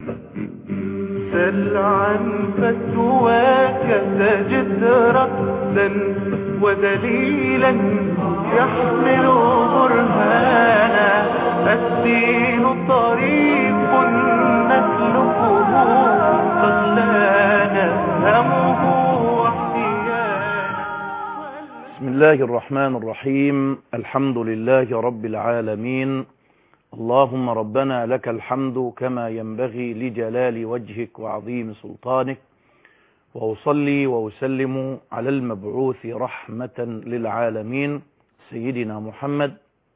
سل عن فتواك تجد رأسا ودليلا يحمل برهانا الدين طريق نسلكه قد لا نفهمه واحتيانا بسم الله الرحمن الرحيم الحمد لله رب العالمين اللهم ربنا لك الحمد كما ينبغي لجلال وجهك وعظيم سلطانك وأصلي وأسلم على المبعوث رحمة للعالمين سيدنا محمد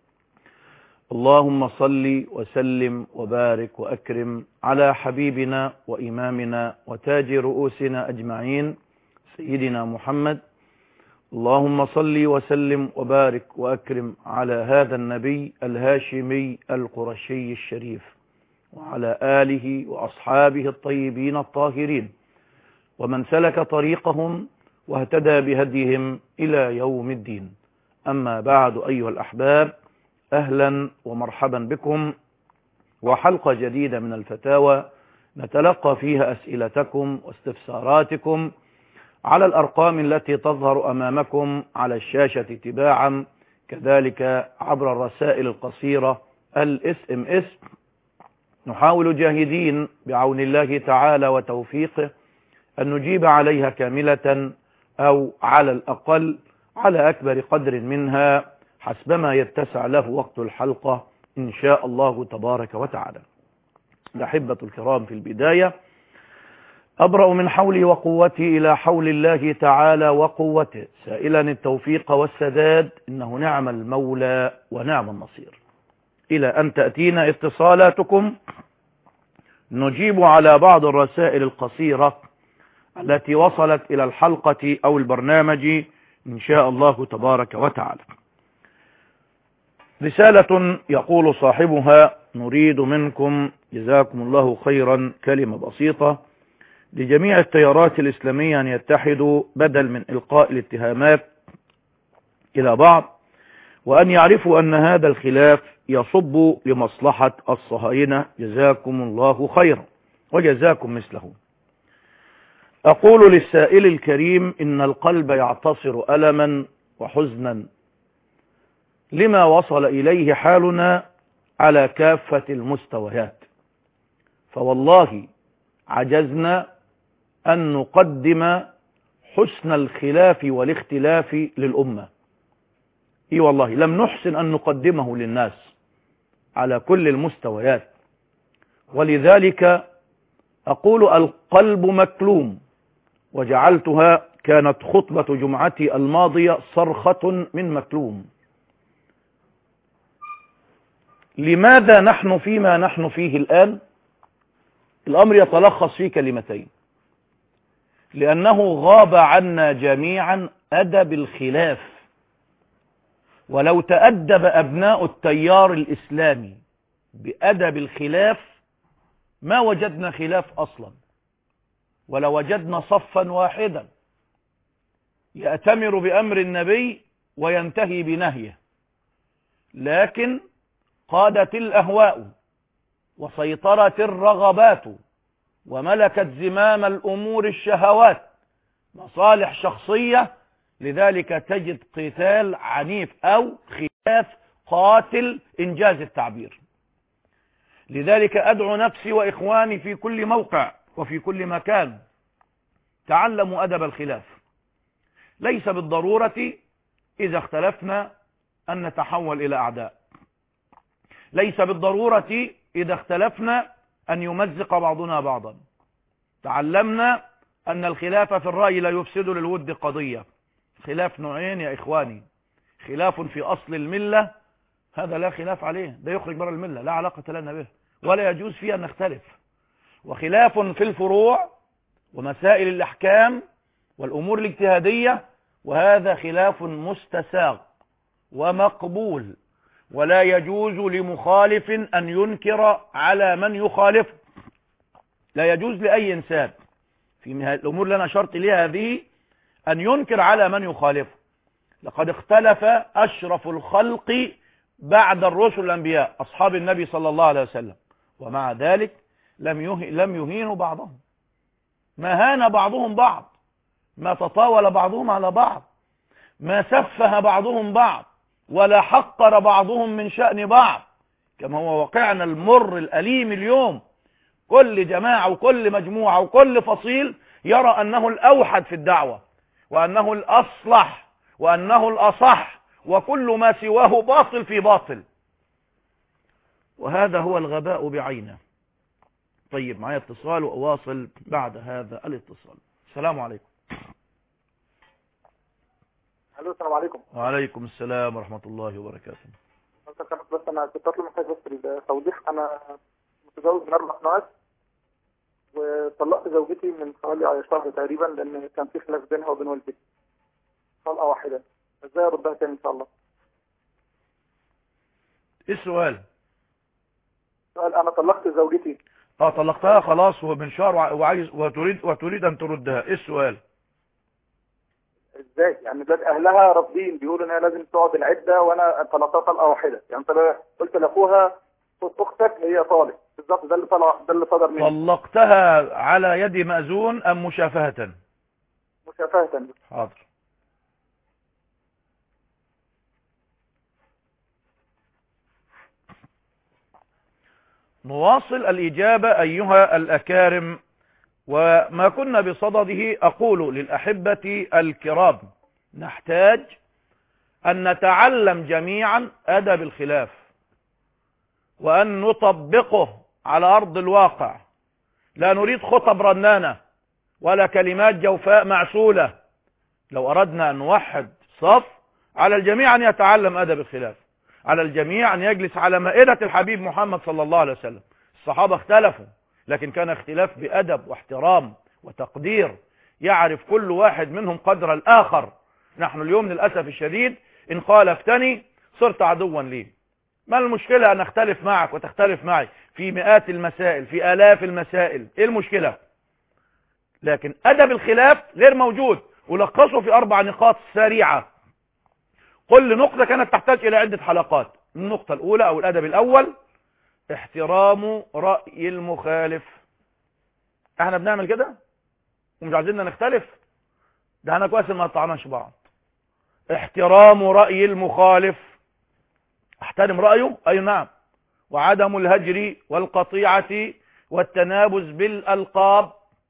اللهم صل وسلم وبارك وأكرم على حبيبنا وإمامنا وتاج رؤوسنا أجمعين سيدنا محمد اللهم صل وسلم وبارك وأكرم على هذا النبي الهاشمي القرشي الشريف وعلى آله وأصحابه الطيبين الطاهرين ومن سلك طريقهم واهتدى بهديهم إلى يوم الدين أما بعد أيها الأحباب أهلا ومرحبا بكم وحلقة جديدة من الفتاوى نتلقى فيها أسئلتكم واستفساراتكم على الأرقام التي تظهر أمامكم على الشاشة تباعا كذلك عبر الرسائل القصيرة الاس ام اس نحاول جاهدين بعون الله تعالى وتوفيقه أن نجيب عليها كاملة أو على الأقل على أكبر قدر منها حسبما يتسع له وقت الحلقة إن شاء الله تبارك وتعالى الأحبة الكرام في البداية أبرأ من حولي وقوتي إلى حول الله تعالى وقوته سائلا التوفيق والسداد إنه نعم المولى ونعم النصير إلى أن تأتينا اتصالاتكم نجيب على بعض الرسائل القصيرة التي وصلت إلى الحلقة أو البرنامج إن شاء الله تبارك وتعالى رسالة يقول صاحبها نريد منكم جزاكم الله خيرا كلمة بسيطة لجميع التيارات الإسلامية أن يتحدوا بدل من إلقاء الاتهامات إلى بعض وأن يعرفوا أن هذا الخلاف يصب لمصلحة الصهاينة جزاكم الله خيرا وجزاكم مثله أقول للسائل الكريم إن القلب يعتصر ألما وحزنا لما وصل إليه حالنا على كافة المستويات فوالله عجزنا أن نقدم حسن الخلاف والاختلاف للأمة إي والله لم نحسن أن نقدمه للناس على كل المستويات ولذلك أقول القلب مكلوم وجعلتها كانت خطبة جمعتي الماضية صرخة من مكلوم لماذا نحن فيما نحن فيه الآن الأمر يتلخص في كلمتين لأنه غاب عنا جميعا أدب الخلاف ولو تأدب أبناء التيار الإسلامي بأدب الخلاف ما وجدنا خلاف أصلا ولو وجدنا صفا واحدا يأتمر بأمر النبي وينتهي بنهيه لكن قادت الأهواء وسيطرت الرغبات وملكت زمام الأمور الشهوات مصالح شخصية لذلك تجد قتال عنيف أو خلاف قاتل إنجاز التعبير لذلك أدعو نفسي وإخواني في كل موقع وفي كل مكان تعلموا أدب الخلاف ليس بالضرورة إذا اختلفنا أن نتحول إلى أعداء ليس بالضرورة إذا اختلفنا أن يمزق بعضنا بعضا تعلمنا أن الخلاف في الرأي لا يفسد للود قضية خلاف نوعين يا إخواني خلاف في أصل الملة هذا لا خلاف عليه ده يخرج بره الملة لا علاقة لنا به ولا يجوز فيه أن نختلف وخلاف في الفروع ومسائل الأحكام والأمور الاجتهادية وهذا خلاف مستساغ ومقبول ولا يجوز لمخالف أن ينكر على من يخالفه لا يجوز لأي إنسان في الأمور اللي أنا أشرت إليها هذه أن ينكر على من يخالفه لقد اختلف أشرف الخلق بعد الرسل الأنبياء أصحاب النبي صلى الله عليه وسلم ومع ذلك لم يه... لم يهينوا بعضهم ما هان بعضهم بعض ما تطاول بعضهم على بعض ما سفه بعضهم بعض ولا حقر بعضهم من شأن بعض كما هو واقعنا المر الأليم اليوم كل جماعة وكل مجموعة وكل فصيل يرى أنه الأوحد في الدعوة وأنه الأصلح وأنه الأصح وكل ما سواه باطل في باطل وهذا هو الغباء بعينه طيب معايا اتصال وأواصل بعد هذا الاتصال السلام عليكم الو السلام عليكم وعليكم السلام ورحمة الله وبركاته بس انا كنت اطلب محتاج بس التوضيح انا متزوج من اربع سنوات وطلقت زوجتي من حوالي شهر تقريبا لان كان في خلاف بينها وبين والدتي طلقه واحده ازاي اردها تاني ان شاء الله ايه السؤال سؤال انا طلقت زوجتي اه طلقتها خلاص ومن شهر وع- وعايز وتريد وتريد ان تردها ايه السؤال ازاي يعني دلوقتي اهلها رافضين بيقولوا ان هي لازم تقعد العده وانا طلقتها طلقه واحده يعني انت قلت لاخوها خد اختك هي طالق بالظبط ده اللي طلع ده اللي صدر مني طلقتها على يد مأذون ام مشافهة مشافهه حاضر نواصل الإجابة أيها الأكارم وما كنا بصدده أقول للأحبة الكرام نحتاج أن نتعلم جميعا أدب الخلاف وأن نطبقه على أرض الواقع لا نريد خطب رنانة ولا كلمات جوفاء معسولة لو أردنا أن نوحد صف على الجميع أن يتعلم أدب الخلاف على الجميع أن يجلس على مائدة الحبيب محمد صلى الله عليه وسلم الصحابة اختلفوا لكن كان اختلاف بأدب واحترام وتقدير يعرف كل واحد منهم قدر الآخر نحن اليوم للأسف الشديد إن خالفتني صرت عدوا لي ما المشكلة أن أختلف معك وتختلف معي في مئات المسائل في آلاف المسائل إيه المشكلة لكن أدب الخلاف غير موجود ولخصه في أربع نقاط سريعة كل نقطة كانت تحتاج إلى عدة حلقات النقطة الأولى أو الأدب الأول احترام رأي المخالف احنا بنعمل كده ومش عايزيننا نختلف ده احنا كويس ما قطعناش بعض احترام رأي المخالف احترم رأيه اي نعم وعدم الهجر والقطيعة والتنابز بالألقاب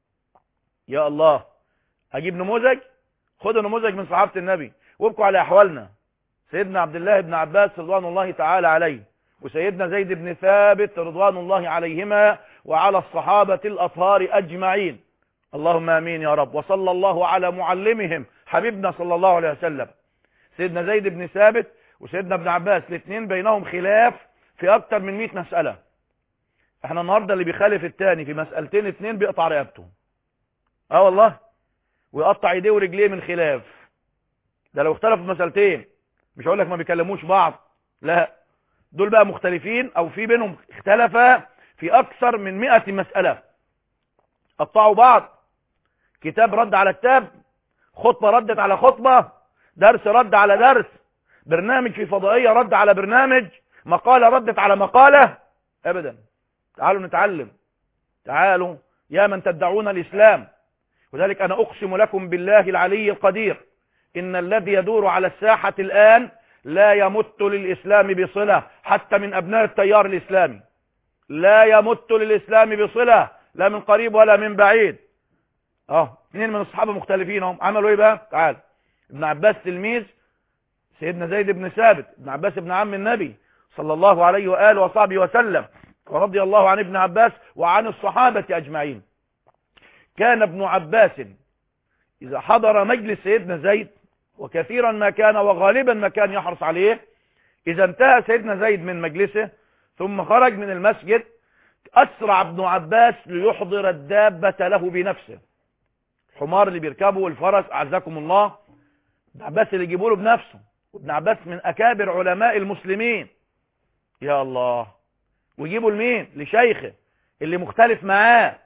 يا الله اجيب نموذج خدوا نموذج من صحابة النبي وابقوا على احوالنا سيدنا عبد الله بن عباس رضوان الله تعالى عليه وسيدنا زيد بن ثابت رضوان الله عليهما وعلى الصحابة الأطهار أجمعين اللهم آمين يا رب وصلى الله على معلمهم حبيبنا صلى الله عليه وسلم سيدنا زيد بن ثابت وسيدنا ابن عباس الاثنين بينهم خلاف في أكتر من 100 مسألة احنا النهاردة اللي بيخالف التاني في مسألتين اتنين بيقطع رقبته اه والله ويقطع ايديه ورجليه من خلاف ده لو اختلفوا في مسألتين مش هقول لك ما بيكلموش بعض لا دول بقى مختلفين او في بينهم اختلفا في اكثر من مئة مسألة قطعوا بعض كتاب رد على كتاب خطبة ردت على خطبة درس رد على درس برنامج في فضائية رد على برنامج مقالة ردت على مقالة ابدا تعالوا نتعلم تعالوا يا من تدعون الاسلام وذلك انا اقسم لكم بالله العلي القدير ان الذي يدور على الساحة الان لا يمت للإسلام بصلة حتى من أبناء التيار الإسلامي لا يمت للإسلام بصلة لا من قريب ولا من بعيد اه اثنين من الصحابة مختلفين هم عملوا ايه بقى تعال ابن عباس تلميذ سيدنا زيد بن ثابت ابن عباس ابن عم النبي صلى الله عليه وآله وصحبه وسلم ورضي الله عن ابن عباس وعن الصحابة أجمعين كان ابن عباس إذا حضر مجلس سيدنا زيد وكثيرا ما كان وغالبا ما كان يحرص عليه إذا انتهى سيدنا زيد من مجلسه ثم خرج من المسجد أسرع ابن عباس ليحضر الدابة له بنفسه الحمار اللي بيركبه والفرس أعزكم الله ابن عباس اللي يجيبوا له بنفسه وابن عباس من أكابر علماء المسلمين يا الله ويجيبوا لمين لشيخه اللي مختلف معاه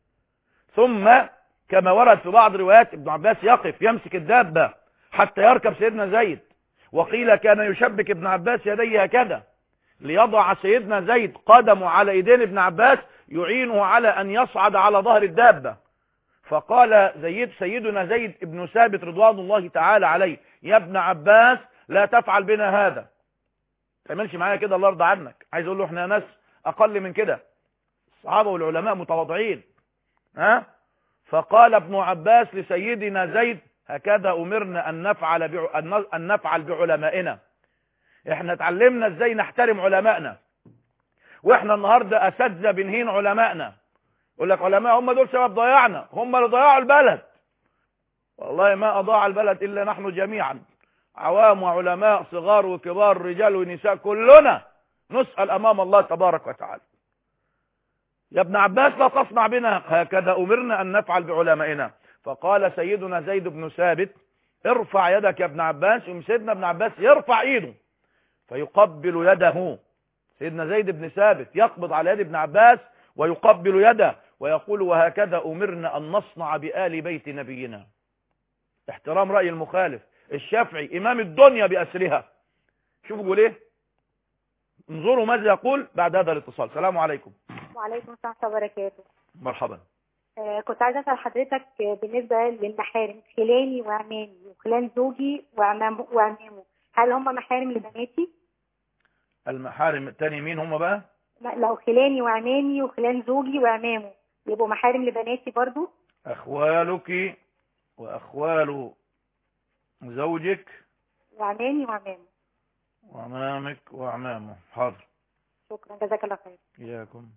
ثم كما ورد في بعض روايات ابن عباس يقف يمسك الدابة حتى يركب سيدنا زيد وقيل كان يشبك ابن عباس يديه هكذا ليضع سيدنا زيد قدمه على ايدين ابن عباس يعينه على أن يصعد على ظهر الدابة فقال زيد سيدنا زيد ابن ثابت رضوان الله تعالى عليه يا ابن عباس لا تفعل بنا هذا تعملش معايا كده الله يرضى عنك عايز اقول له احنا ناس اقل من كده الصحابه والعلماء متواضعين ها فقال ابن عباس لسيدنا زيد هكذا امرنا ان نفعل بع... ان نفعل بعلمائنا احنا اتعلمنا ازاي نحترم علمائنا واحنا النهارده اساتذه بنهين علمائنا يقول لك علماء هم دول سبب ضياعنا هم اللي ضيعوا البلد والله ما اضاع البلد الا نحن جميعا عوام وعلماء صغار وكبار رجال ونساء كلنا نسأل امام الله تبارك وتعالى يا ابن عباس لا تصنع بنا هكذا امرنا ان نفعل بعلمائنا فقال سيدنا زيد بن ثابت ارفع يدك يا ابن عباس يوم سيدنا ابن عباس يرفع ايده فيقبل يده سيدنا زيد بن ثابت يقبض على يد ابن عباس ويقبل يده ويقول وهكذا أمرنا أن نصنع بآل بيت نبينا احترام رأي المخالف الشافعي إمام الدنيا بأسرها شوفوا يقول ايه انظروا ماذا يقول بعد هذا الاتصال سلام عليكم وعليكم السلام ورحمة الله وبركاته مرحبا آه كنت عايزة أسأل حضرتك آه، بالنسبة للمحارم خلاني وعمامي وخلان زوجي وعمام وعمامه هل هم محارم لبناتي؟ المحارم التاني مين هم بقى لا لو خلاني وعمامي وخلان زوجي وعمامه يبقوا محارم لبناتي برضو؟ أخوالك وأخوال زوجك وعمامي وعمامه وأمامك وأعمامه حاضر شكرا جزاك الله خير إياكم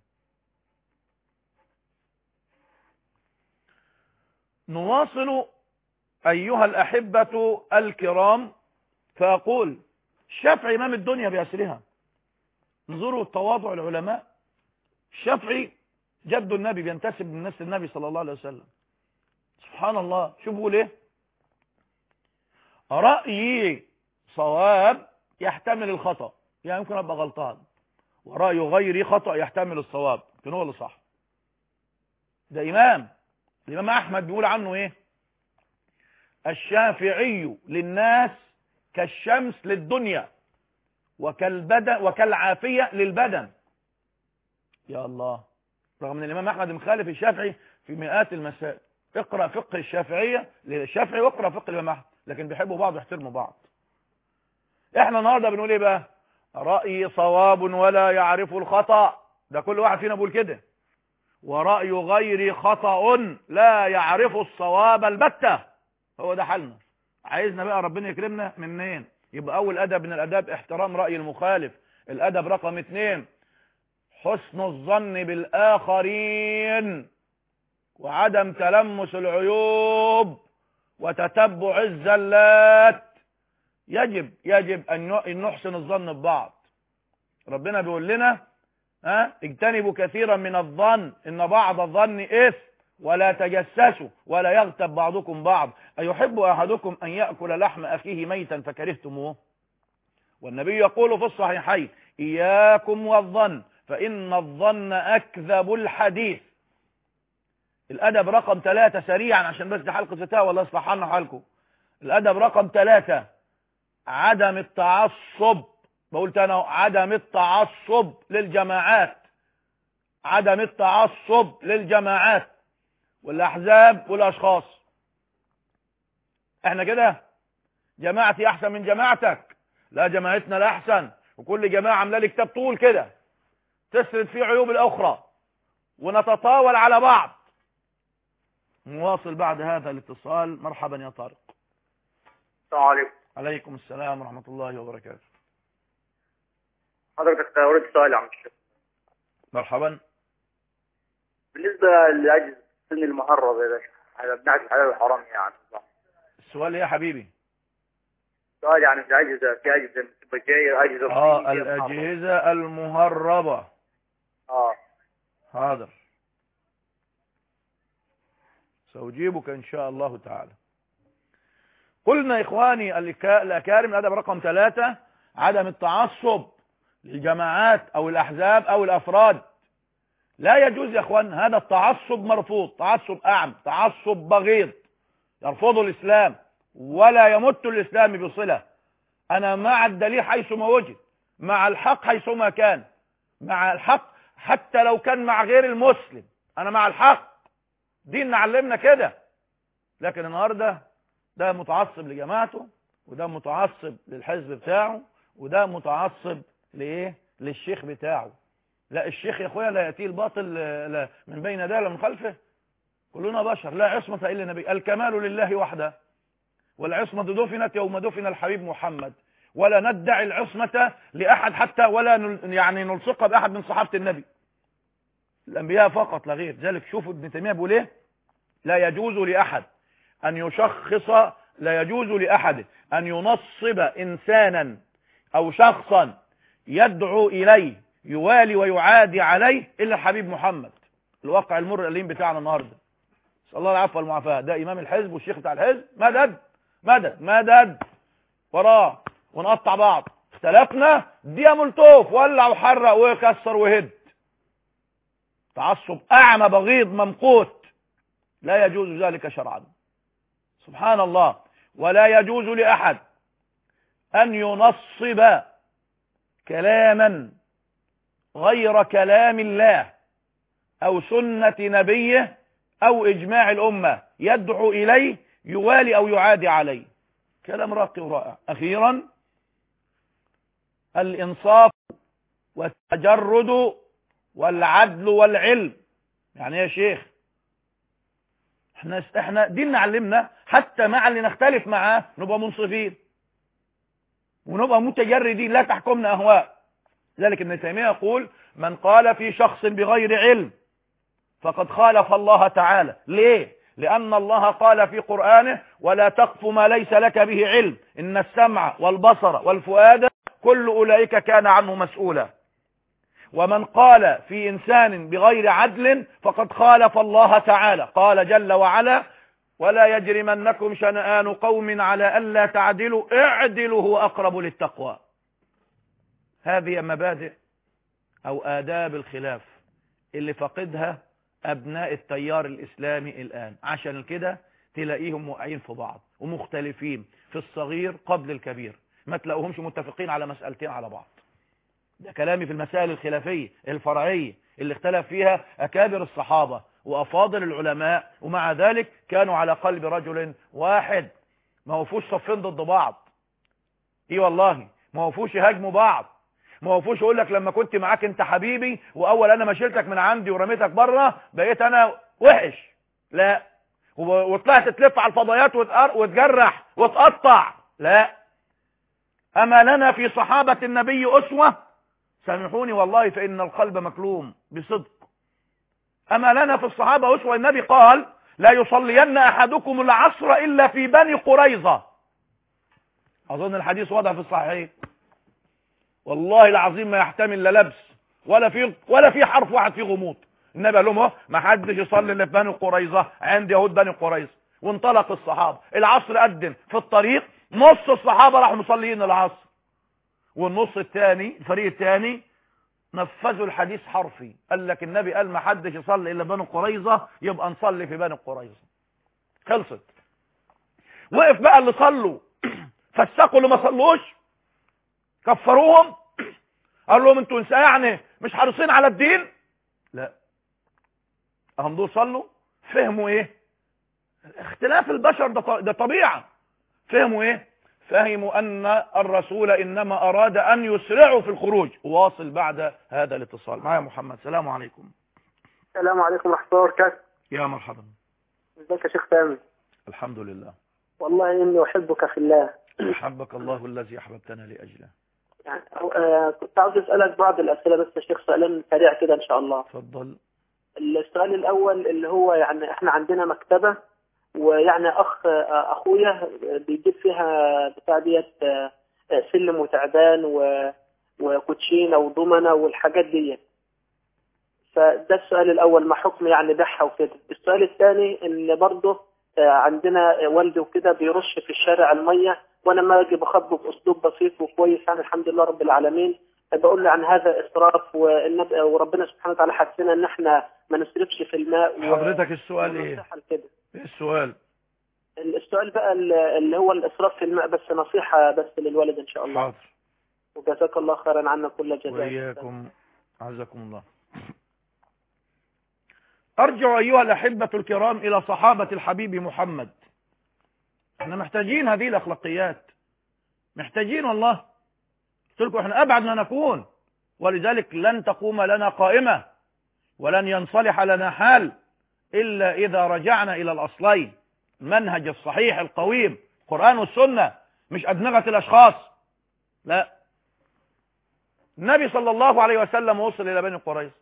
نواصل أيها الأحبة الكرام فأقول الشافعي إمام الدنيا بأسرها انظروا تواضع العلماء الشافعي جد النبي بينتسب من نسل النبي صلى الله عليه وسلم سبحان الله شوفوا ليه رأيي صواب يحتمل الخطأ يعني يمكن أبقى غلطان ورأي غيري خطأ يحتمل الصواب لكن هو اللي صح ده إمام الإمام أحمد بيقول عنه إيه الشافعي للناس كالشمس للدنيا وكالبدن وكالعافية للبدن يا الله رغم ان الامام احمد مخالف الشافعي في مئات المسائل اقرا فقه الشافعيه للشافعي واقرا فقه الامام احمد لكن بيحبوا بعض ويحترموا بعض احنا النهارده بنقول ايه بقى رايي صواب ولا يعرف الخطا ده كل واحد فينا بيقول كده وراي غيري خطا لا يعرف الصواب البته هو ده حالنا عايزنا بقى ربنا يكرمنا منين يبقى اول ادب من الاداب احترام راي المخالف الادب رقم اتنين حسن الظن بالآخرين وعدم تلمس العيوب وتتبع الزلات يجب يجب أن نحسن الظن ببعض ربنا بيقول لنا ها اجتنبوا كثيرا من الظن إن بعض الظن إثم ولا تجسسوا ولا يغتب بعضكم بعض أيحب أحدكم أن يأكل لحم أخيه ميتا فكرهتموه والنبي يقول في الصحيحين إياكم والظن فإن الظن أكذب الحديث الأدب رقم ثلاثة سريعا عشان بس دي حلقة فتاوى والله يصلح لنا حالكم الأدب رقم ثلاثة عدم التعصب بقول تاني عدم التعصب للجماعات عدم التعصب للجماعات والأحزاب والأشخاص احنا كده جماعتي أحسن من جماعتك لا جماعتنا لا أحسن وكل جماعة عامله لي كتاب طول كده تسرد فيه عيوب الأخرى ونتطاول على بعض نواصل بعد هذا الاتصال مرحبا يا طارق السلام عليكم عليكم السلام ورحمة الله وبركاته حضرتك أريد سؤال يا عم الشيخ مرحبا بالنسبة لأجل سن المهرب يا باشا على بنعت الحلال والحرام يعني السؤال ايه يا حبيبي سؤال يعني في الأجهزة في أجهزة بجاية أجهزة اه صينية، الأجهزة المهربة اه حاضر سأجيبك إن شاء الله تعالى قلنا إخواني الك- الأكارم الأدب رقم ثلاثة عدم التعصب للجماعات أو الأحزاب أو الأفراد لا يجوز يا إخوان هذا التعصب مرفوض تعصب أعم تعصب بغيض يرفضه الإسلام ولا يمت الإسلام بصلة أنا مع الدليل حيثما وجد مع الحق حيثما كان مع الحق حتى لو كان مع غير المسلم انا مع الحق دين علمنا كده لكن النهارده ده متعصب لجماعته وده متعصب للحزب بتاعه وده متعصب لايه للشيخ بتاعه لا الشيخ يا اخويا لا ياتيه الباطل لا من بين يديه ولا من خلفه كلنا بشر لا عصمة الا النبي الكمال لله وحده والعصمة دفنت يوم دفن الحبيب محمد ولا ندعي العصمة لأحد حتى ولا نل يعني نلصقها بأحد من صحابة النبي الأنبياء فقط لا غير ذلك شوفوا ابن تيمية بيقول ايه لا يجوز لأحد أن يشخص لا يجوز لأحد أن ينصب إنسانا أو شخصا يدعو إليه يوالي ويعادي عليه إلا الحبيب محمد الواقع المر الأليم بتاعنا النهاردة نسأل الله العفو والمعافاة ده إمام الحزب والشيخ بتاع الحزب مدد مدد مدد وراه ونقطع بعض اختلفنا دي ملتوف ولع وحرق وكسر وهد تعصب أعمى بغيض ممقوت لا يجوز ذلك شرعا سبحان الله ولا يجوز لأحد أن ينصب كلاما غير كلام الله أو سنة نبيه أو إجماع الأمة يدعو إليه يوالي أو يعادي عليه كلام راقي ورائع أخيرا الإنصاف والتجرد والعدل والعلم يعني يا شيخ احنا احنا ديننا علمنا حتى مع اللي نختلف معاه نبقى منصفين ونبقى متجردين لا تحكمنا اهواء ذلك ابن تيميه يقول من قال في شخص بغير علم فقد خالف الله تعالى ليه لأن الله قال في قرآنه ولا تقف ما ليس لك به علم إن السمع والبصر والفؤاد كل أولئك كان عنه مسؤولا ومن قال في إنسان بغير عدل فقد خالف الله تعالى قال جل وعلا ولا يجرمنكم شنآن قوم على ألا تعدلوا اعدلوا هو أقرب للتقوى هذه مبادئ أو آداب الخلاف اللي فقدها أبناء التيار الإسلامي الآن عشان كده تلاقيهم موقعين في بعض ومختلفين في الصغير قبل الكبير ما تلاقوهمش متفقين على مسألتين على بعض ده كلامي في المسائل الخلافية الفرعية اللي اختلف فيها أكابر الصحابة وأفاضل العلماء ومع ذلك كانوا على قلب رجل واحد ما وفوش صفين ضد بعض ايه والله ما وفوش يهاجموا بعض ما وفوش يقول لك لما كنت معاك انت حبيبي واول انا ما شلتك من عندي ورميتك بره بقيت انا وحش لا وطلعت تلف على الفضائيات وتجرح وتقطع لا اما لنا في صحابة النبي اسوة سامحوني والله فان القلب مكلوم بصدق اما لنا في الصحابة اسوة النبي قال لا يصلين احدكم العصر الا في بني قريظة اظن الحديث واضح في الصحيحين والله العظيم ما يحتمل لا لبس ولا في ولا في حرف واحد فيه غموض النبي قال لهم اهو ما حدش يصلي الا في بني قريظه عند يهود بني قريظه وانطلق الصحابه العصر قدم في الطريق نص الصحابه راحوا مصليين العصر والنص الثاني الفريق الثاني نفذوا الحديث حرفي قال لك النبي قال ما حدش يصلي الا بني قريظه يبقى نصلي في بني قريظه خلصت وقف بقى اللي صلوا فسقوا اللي ما صلوش كفروهم قال لهم انتوا نساء يعني مش حريصين على الدين لا اهم دول صلوا فهموا ايه اختلاف البشر ده ده طبيعه فهموا ايه فهموا ان الرسول انما اراد ان يسرعوا في الخروج واصل بعد هذا الاتصال معايا محمد السلام عليكم السلام عليكم ورحمه الله وبركاته يا مرحبا ازيك يا شيخ تامر الحمد لله والله اني احبك في الله احبك الله الذي احببتنا لاجله يعني آه كنت عاوز اسالك بعض الاسئله بس يا شيخ سؤالين سريع كده ان شاء الله اتفضل السؤال الاول اللي هو يعني احنا عندنا مكتبه ويعني اخ آه اخويا بيجيب فيها بتاع ديت آه سلم وتعبان و وكوتشينه وضمنه والحاجات ديت فده السؤال الاول ما حكم يعني بيعها وكده السؤال الثاني ان برضه عندنا والدي وكده بيرش في الشارع الميه وانا ما اجي بخاطبه باسلوب بسيط وكويس يعني الحمد لله رب العالمين بقول له عن هذا اسراف وربنا سبحانه وتعالى حثنا ان احنا ما نسرفش في الماء حضرتك السؤال ايه كده ايه السؤال السؤال بقى اللي هو الاسراف في الماء بس نصيحه بس للوالد ان شاء الله حاضر وجزاك الله خيرا عنا كل جزاء واياكم عزكم الله ارجع ايها الاحبة الكرام الى صحابة الحبيب محمد احنا محتاجين هذه الاخلاقيات محتاجين والله قلت لكم احنا ابعد ما نكون ولذلك لن تقوم لنا قائمة ولن ينصلح لنا حال الا اذا رجعنا الى الاصلين المنهج الصحيح القويم القرآن والسنة مش ادمغة الاشخاص لا النبي صلى الله عليه وسلم وصل الى بني قريظة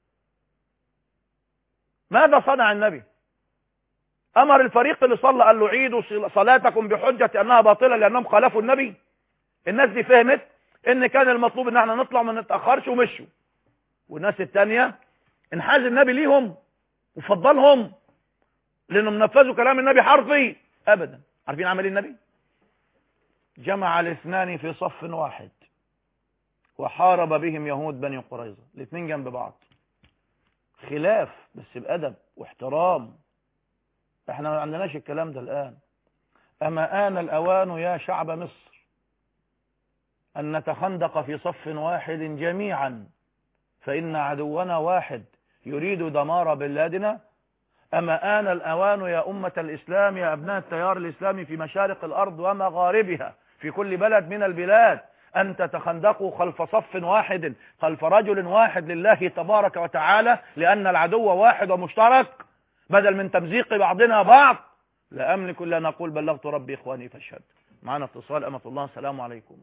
ماذا صنع النبي امر الفريق اللي صلى قال له عيدوا صلاتكم بحجة انها باطلة لانهم خالفوا النبي الناس دي فهمت ان كان المطلوب ان احنا نطلع وما نتاخرش ومشوا والناس التانية انحاز النبي ليهم وفضلهم لانهم نفذوا كلام النبي حرفي ابدا عارفين عمل النبي جمع الاثنان في صف واحد وحارب بهم يهود بني قريظة الاثنين جنب بعض خلاف بس بأدب واحترام احنا ما عندناش الكلام ده الآن أما آن الأوان يا شعب مصر أن نتخندق في صف واحد جميعا فإن عدونا واحد يريد دمار بلادنا أما آن الأوان يا أمة الإسلام يا أبناء التيار الإسلامي في مشارق الأرض ومغاربها في كل بلد من البلاد أن تتخندقوا خلف صف واحد خلف رجل واحد لله تبارك وتعالى لأن العدو واحد ومشترك بدل من تمزيق بعضنا بعض لا أملك إلا أن أقول بلغت ربي إخواني فاشهد معنا اتصال أمة الله السلام عليكم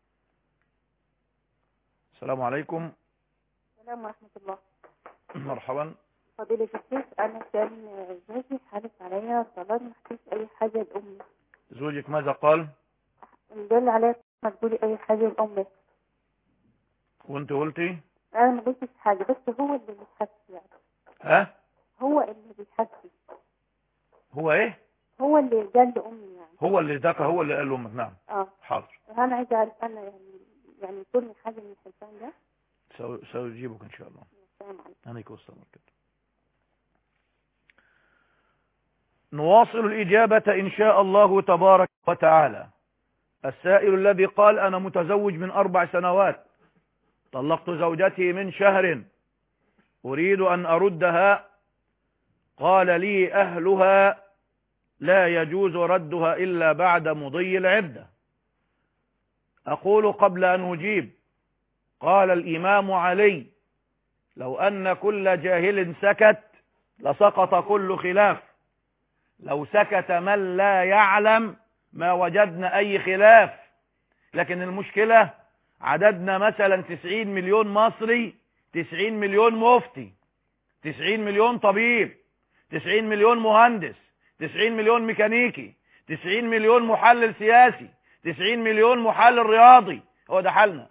السلام عليكم السلام ورحمة الله مرحبا فضيلة الشيخ أنا كان زوجي حالف عليا صلاة ما حكيتش أي حاجة لأمي زوجك ماذا قال قال عليا ما تقولي أي حاجة لأمي وانت قلتي أنا ما قلتش حاجة بس هو اللي بيتحكي يعني ها هو اللي بيتحكي هو ايه هو اللي قال لأمي يعني هو اللي ذاك هو اللي قال لامك نعم اه حاضر أنا عايزة أعرف أنا يعني يعني يكون حاجة من الحلفان ده سأ- سأجيبك ان شاء الله السلام عليكم عليكم السلام ورحمة الله. نواصل الإجابة إن شاء الله تبارك وتعالى السائل الذي قال أنا متزوج من أربع سنوات طلقت زوجتي من شهر أريد أن أردها قال لي أهلها لا يجوز ردها إلا بعد مضي العدة أقول قبل أن أجيب قال الإمام علي لو أن كل جاهل سكت لسقط كل خلاف لو سكت من لا يعلم ما وجدنا أي خلاف لكن المشكلة عددنا مثلا 90 مليون مصري 90 مليون مفتي 90 مليون طبيب 90 مليون مهندس 90 مليون ميكانيكي 90 مليون محلل سياسي 90 مليون محلل رياضي هو ده حالنا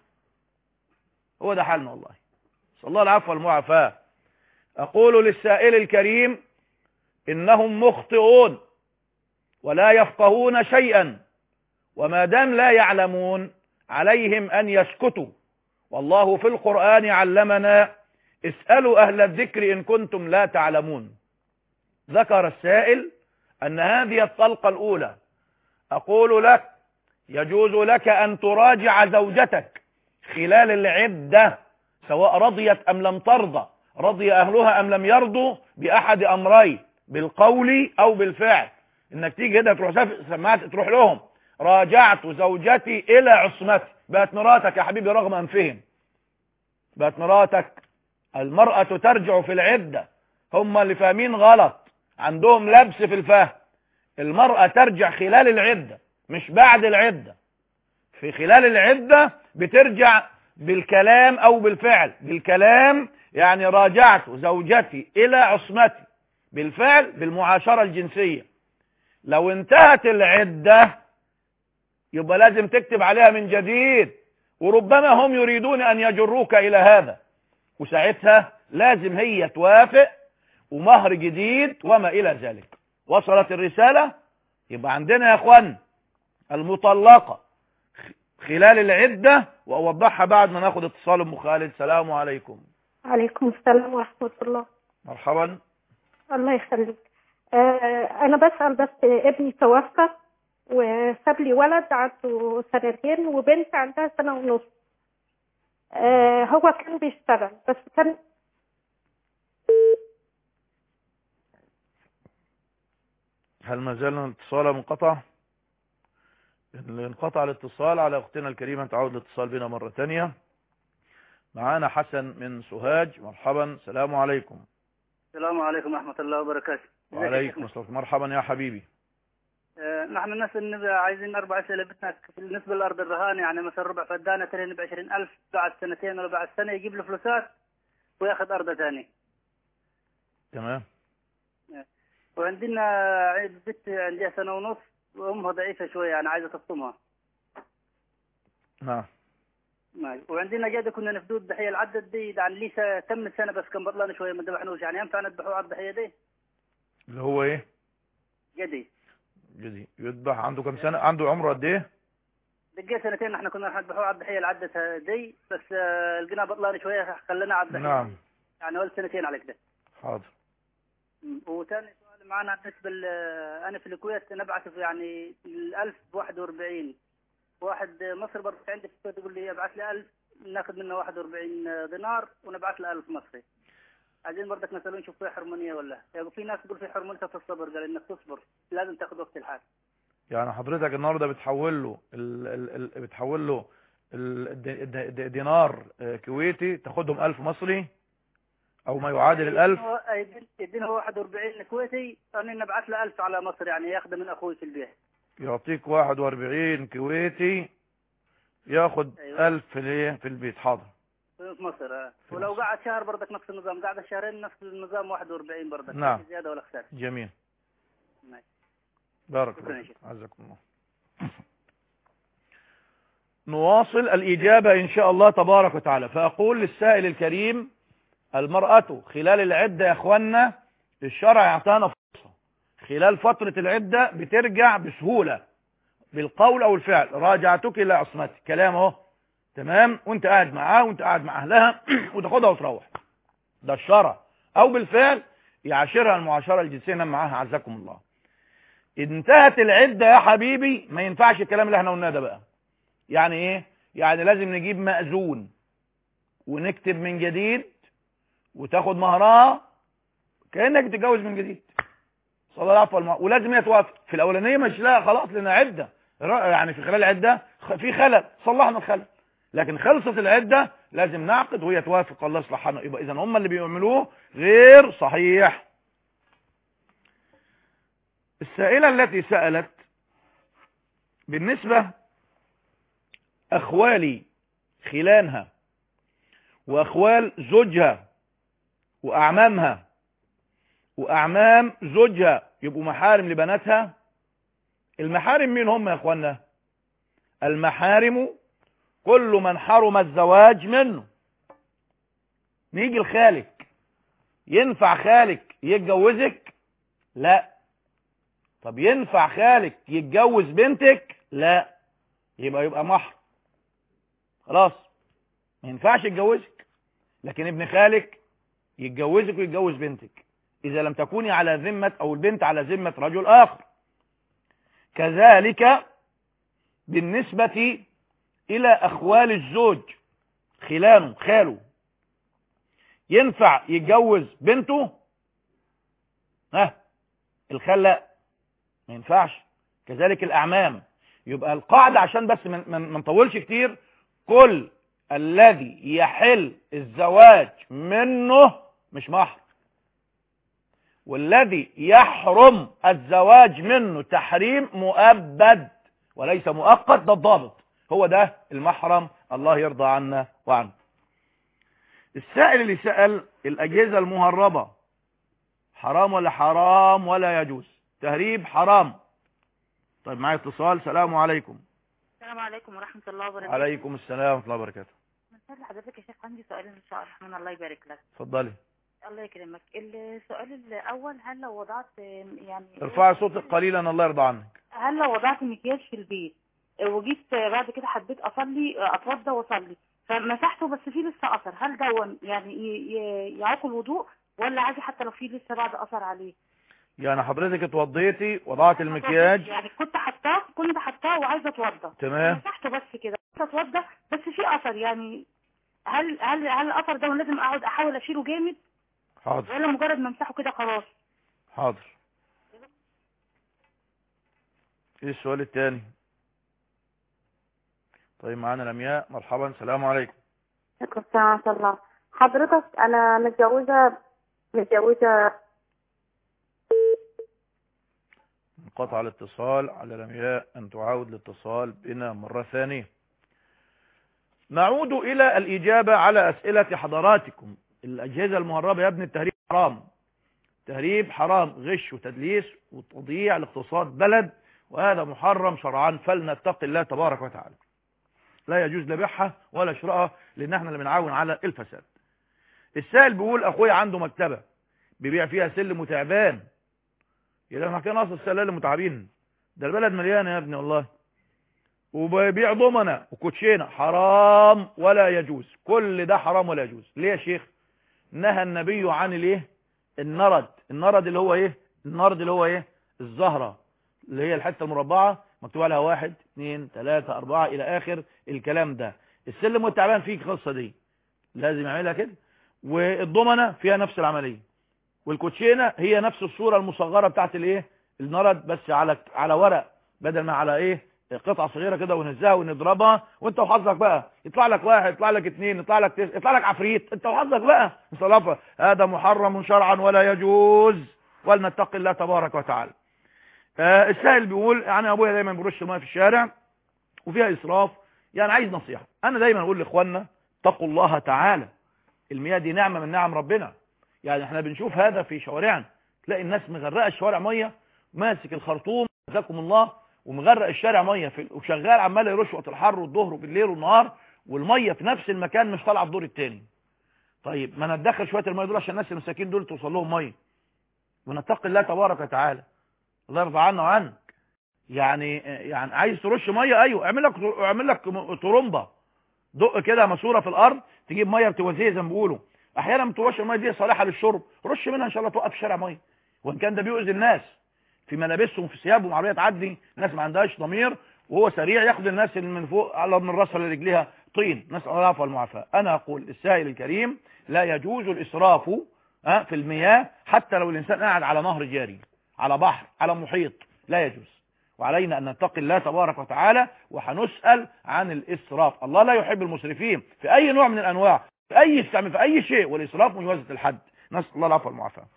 هو ده حالنا والله صلى الله العفو والمعافاة أقول للسائل الكريم إنهم مخطئون ولا يفقهون شيئا وما دام لا يعلمون عليهم أن يسكتوا والله في القرآن علمنا اسألوا أهل الذكر إن كنتم لا تعلمون ذكر السائل أن هذه الطلقة الأولى أقول لك يجوز لك أن تراجع زوجتك خلال العدة سواء رضيت أم لم ترضى رضي أهلها أم لم يرضوا بأحد أمرين بالقول أو بالفعل إنك تيجي هنا تروح سف- سمعت تروح لهم راجعت زوجتي إلى عصمتي بقت مراتك يا حبيبي رغم أنفهم بقت مراتك المرأة ترجع في العدة هم اللي فاهمين غلط عندهم لبس في الفهم المرأة ترجع خلال العدة مش بعد العدة في خلال العدة بترجع بالكلام او بالفعل بالكلام يعني راجعت زوجتي الى عصمتي بالفعل بالمعاشرة الجنسية لو انتهت العدة يبقى لازم تكتب عليها من جديد وربما هم يريدون ان يجروك الى هذا وساعتها لازم هي توافق ومهر جديد وما الى ذلك وصلت الرسالة يبقى عندنا يا اخوان المطلقة خلال العدة وأوضحها بعد ما ناخد اتصال أم خالد سلام عليكم عليكم السلام ورحمة الله مرحبا الله يخليك آه أنا بسأل بس ابني توفى وساب لي ولد عنده سنتين وبنت عندها سنة ونص آه هو كان بيشتغل بس كان هل ما زال الاتصال منقطع اللي انقطع الاتصال على اختنا الكريمة تعود الاتصال بنا مرة تانية معانا حسن من سوهاج مرحبا السلام عليكم السلام عليكم ورحمة الله وبركاته وعليكم السلام مرحبا يا حبيبي آه، نحن الناس اللي عايزين أربع أسئلة بدنا بالنسبة للأرض الرهان يعني مثلا ربع فدانة ترين بعشرين ألف بعد سنتين ولا بعد سنة يجيب له فلوسات وياخذ أرض ثاني تمام وعندنا عيب بنت عندها سنة ونص وأمها ضعيفة شوية يعني عايزة تفطمها نعم ماشي. وعندنا جادة كنا نفدود ضحية العدد دي يعني لسه تم السنة بس كان بطلان شوية ما ذبحنوش يعني ينفع نذبحوا على الضحية دي اللي هو ايه جدي جدي يذبح عنده كم سنة عنده عمره قد ايه دقيت سنتين نحن كنا راح نذبحوا على الضحية العدة دي بس آه، لقينا بطلان شوية خلينا على الضحية نعم يعني ولد سنتين على كده حاضر وثاني سؤال معنا بالنسبة ل- أنا في الكويت نبعث في يعني ال 1041 واحد مصري برضه عندي في الكويت يقول لي ابعث لي 1000 ناخذ منه 41 دينار ونبعث له 1000 مصري عايزين برضك نسألون نشوف فيها حرمانية ولا يعني في ناس تقول في حرمانية في الصبر قال انك تصبر لازم تاخذ وقت الحال يعني حضرتك النهارده بتحول له ال ال ال بتحول له ال- الد- الد- الد- دينار آه، كويتي تاخدهم 1000 مصري او ما يعادل الألف هو- يدين- يدينا هو 41 كويتي انا نبعث له 1000 على مصر يعني ياخذه من اخوي في البيت يعطيك 41 كويتي ياخد أيوة. 1000 في الايه في البيت حاضر في مصر آه. في ولو مصر. قعد شهر برضك نفس النظام قعد شهرين نفس النظام 41 برضك نعم. لا زيادة ولا خسارة جميل ماشي. بارك شكراً الله يا فيك. شيخ. عزكم الله نواصل الإجابة إن شاء الله تبارك وتعالى فأقول للسائل الكريم المرأة خلال العدة يا أخوانا الشرع يعطانا فرصة خلال فترة العدة بترجع بسهولة بالقول أو الفعل راجعتك إلى عصمتك كلام اهو تمام وانت قاعد معاه وانت قاعد مع أهلها وتاخدها وتروح ده الشرع أو بالفعل يعاشرها المعاشرة الجنسية نام معاها عزكم الله انتهت العدة يا حبيبي ما ينفعش الكلام اللي احنا قلناه ده بقى يعني ايه يعني لازم نجيب مأذون ونكتب من جديد وتاخد مهرها كأنك بتتجوز من جديد صلى الله عليه وسلم ولازم هي توافق في الاولانيه مش لا خلاص لنا عده ر- يعني في خلال العده خ- في خلل صلحنا الخلل لكن خلصت العده لازم نعقد وهي توافق الله يصلح حالنا يبقى اذا هم اللي بيعملوه غير صحيح السائله التي سالت بالنسبه اخوالي خلانها واخوال زوجها واعمامها واعمام زوجها يبقوا محارم لبناتها المحارم مين هم يا اخوانا المحارم كل من حرم الزواج منه نيجي لخالك ينفع خالك يتجوزك لا طب ينفع خالك يتجوز بنتك لا يبقى يبقى محرم خلاص ما ينفعش يتجوزك لكن ابن خالك يتجوزك ويتجوز بنتك إذا لم تكوني على ذمة أو البنت على ذمة رجل آخر كذلك بالنسبة إلى أخوال الزوج خلانه خاله ينفع يتجوز بنته ها الخال لا ما ينفعش كذلك الأعمام يبقى القاعدة عشان بس من من ما نطولش كتير كل الذي يحل الزواج منه مش محرم والذي يحرم الزواج منه تحريم مؤبد وليس مؤقت ده الضابط هو ده المحرم الله يرضى عنا وعنه السائل اللي سأل الأجهزة المهربة حرام ولا حرام ولا يجوز تهريب حرام طيب معايا اتصال سلام عليكم السلام عليكم ورحمة الله وبركاته عليكم السلام ورحمة الله وبركاته من فضل حضرتك يا شيخ عندي سؤال إن شاء الله الرحمن الله يبارك لك اتفضلي الله يكرمك السؤال الأول هل لو وضعت يعني ارفعي صوتك قليلا الله يرضى عنك هل لو وضعت مكياج في البيت وجيت بعد كده حبيت أصلي أتوضى وأصلي فمسحته بس فيه لسه أثر هل ده يعني ي- ي- يعوق الوضوء ولا عادي حتى لو فيه لسه بعد أثر عليه يعني حضرتك اتوضيتي وضعت المكياج يعني كنت حطاه كنت حطاه وعايزة أتوضى تمام مسحته بس كده عايزة أتوضى بس في أثر يعني هل هل هل الأثر ده لازم أقعد أحاول أشيله جامد حاضر ولا مجرد ما امسحه كده خلاص حاضر ايه السؤال الثاني طيب معانا لمياء مرحبا السلام عليكم عليكم السلام ورحمة الله حضرتك أنا متجوزة متجوزة انقطع الاتصال على لمياء ان تعاود الاتصال بنا مرة ثانية نعود الى الاجابة على اسئلة حضراتكم الاجهزة المهربة يا ابن التهريب حرام تهريب حرام غش وتدليس وتضييع لاقتصاد بلد وهذا محرم شرعا فلنتق الله تبارك وتعالى لا يجوز لا بيعها ولا شرائها لان احنا اللي بنعاون على الفساد السائل بيقول اخويا عنده مكتبة بيبيع فيها سلم وتعبان يبقى احنا كده ناقص السلالم متعبين ده البلد مليانه يا ابني والله وبيبيع ضمنه وكوتشينه حرام ولا يجوز كل ده حرام ولا يجوز ليه يا شيخ نهى النبي عن الايه النرد النرد اللي هو ايه النرد اللي هو ايه الزهره اللي هي الحته المربعه مكتوب عليها واحد اثنين ثلاثة أربعة إلى آخر الكلام ده السلم والتعبان فيه القصة دي لازم يعملها كده والضمنة فيها نفس العملية والكوتشينة هي نفس الصورة المصغرة بتاعت الايه النرد بس على على ورق بدل ما على ايه قطعة صغيرة كده ونهزها ونضربها وانت وحظك بقى يطلع لك واحد يطلع لك اثنين يطلع لك تس... يطلع لك عفريت انت وحظك بقى صلافة هذا محرم شرعا ولا يجوز ولنتق الله تبارك وتعالى آه السائل بيقول يعني ابويا دايما بيرش ميه في الشارع وفيها اسراف يعني عايز نصيحة انا دايما اقول لاخواننا اتقوا الله تعالى المياه دي نعمة من نعم ربنا يعني احنا بنشوف هذا في شوارعنا تلاقي الناس مغرقه الشوارع ميه ماسك الخرطوم جزاكم الله ومغرق الشارع ميه في وشغال عمال يرش وقت الحر والظهر وبالليل والنهار والميه في نفس المكان مش طالعه الدور الثاني طيب ما نتدخل شويه الميه دول عشان الناس المساكين دول توصل لهم ميه ونتقي الله تبارك وتعالى الله يرضى عنا وعنك يعني يعني عايز ترش ميه ايوه اعمل لك اعمل لك طرمبه دق كده ماسوره في الارض تجيب ميه بتوزيه زي ما بيقولوا احيانا بترش الميه دي صالحه للشرب رش منها ان شاء الله توقف الشارع ميه وان كان ده بيؤذي الناس في ملابسهم في ثيابهم عربيه تعدي ناس ما عندهاش ضمير وهو سريع ياخد الناس اللي من فوق على من راسها لرجليها طين نسال الله العفو والمعافاه انا اقول السائل الكريم لا يجوز الاسراف في المياه حتى لو الانسان قاعد على نهر جاري على بحر على محيط لا يجوز وعلينا أن نتقي الله تبارك وتعالى وحنسأل عن الإسراف الله لا يحب المسرفين في أي نوع من الأنواع في أي استعمال في أي شيء والإسراف مجوزة الحد نسأل الله العفو والمعافاة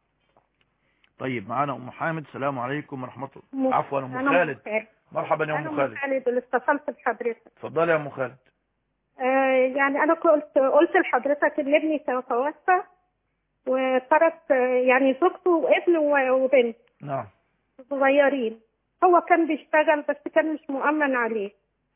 طيب معانا أم حامد السلام عليكم ورحمة الله عفوا أم أنا خالد خالد. مرحبا يا أنا أم أم خالد خالد اللي اتصلت بحضرتك اتفضلي يا أم خالد آه يعني أنا قلت قلت لحضرتك إن ابني توفى وترك آه، يعني زوجته وابن و- وبنت نعم صغيرين هو كان بيشتغل بس كان مش مؤمن عليه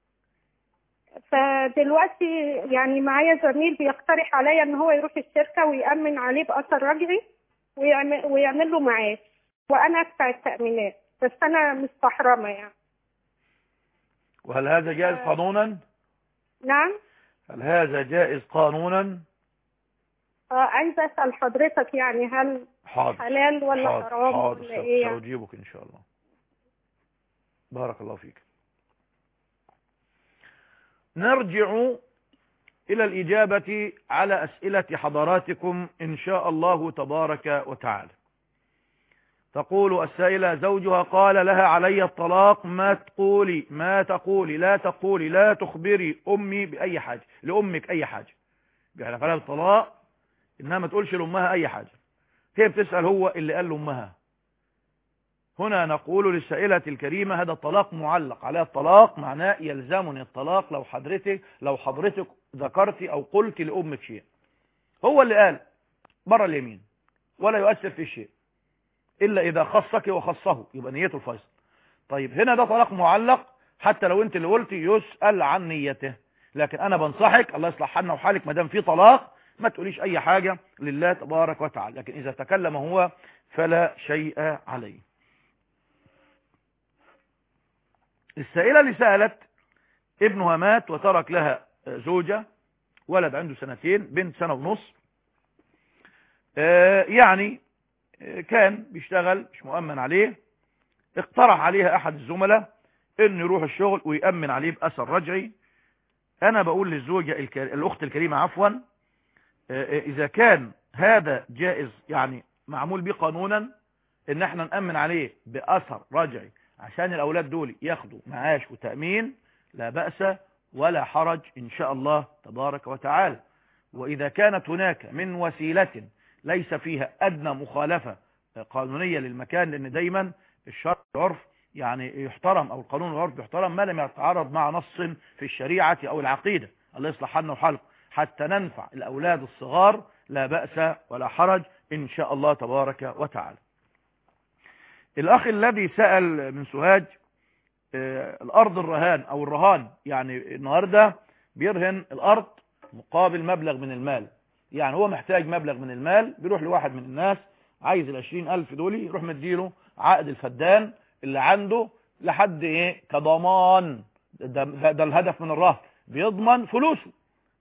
فدلوقتي يعني معايا زميل بيقترح عليا ان هو يروح الشركة ويأمن عليه بأثر رجعي ويعمل, ويعمل له معاش وانا ادفع التأمينات بس انا مستحرمة يعني وهل هذا جائز قانونا نعم هل هذا جائز قانونا آه عايزة اسأل حضرتك يعني هل حاضر حلال ولا حاضر حرام حاضر ولا ايه يعني؟ سأجيبك إن شاء الله بارك الله فيك نرجع إلى الإجابة على أسئلة حضراتكم إن شاء الله تبارك وتعالى تقول السائلة زوجها قال لها علي الطلاق ما تقولي ما تقولي لا تقولي لا تخبري أمي بأي حاجة لأمك أي حاجة بيحلف عليها الطلاق إنها ما تقولش لأمها أي حاجة هي بتسأل هو اللي قال لأمها هنا نقول للسائلة الكريمة هذا الطلاق معلق على الطلاق معناه يلزمني الطلاق لو حضرتك لو حضرتك ذكرتي أو قلت لأمك شيء هو اللي قال بره اليمين ولا يؤثر في شيء إلا إذا خصك وخصه يبقى نيته الفيصل طيب هنا ده طلاق معلق حتى لو انت اللي قلتي يسأل عن نيته لكن انا بنصحك الله يصلح حالنا وحالك ما دام في طلاق ما تقوليش اي حاجة لله تبارك وتعالى لكن اذا تكلم هو فلا شيء عليه السائلة اللي سألت ابنها مات وترك لها زوجة ولد عنده سنتين بنت سنة ونص آه، يعني آه، كان بيشتغل مش مؤمن عليه اقترح عليها احد الزملاء انه يروح الشغل ويأمن عليه بأثر رجعي انا بقول للزوجة الكر... الاخت الكريمة عفوا آه، آه، اذا كان هذا جائز يعني معمول به قانونا ان احنا نأمن عليه بأثر رجعي عشان الأولاد دول ياخدوا معاش وتأمين لا بأس ولا حرج إن شاء الله تبارك وتعالى وإذا كانت هناك من وسيلة ليس فيها أدنى مخالفة قانونية للمكان لأن دايما الشرع العرف يعني يحترم أو القانون العرف يحترم ما لم يتعارض مع نص في الشريعة أو العقيدة الله يصلح حالنا وحالكم حتى ننفع الأولاد الصغار لا بأس ولا حرج إن شاء الله تبارك وتعالى الأخ الذي سأل من سوهاج آه، الأرض الرهان أو الرهان يعني النهاردة بيرهن الأرض مقابل مبلغ من المال يعني هو محتاج مبلغ من المال بيروح لواحد من الناس عايز العشرين ألف دولي يروح مديله عقد الفدان اللي عنده لحد ايه كضمان ده, ده, ده الهدف من الرهن بيضمن فلوسه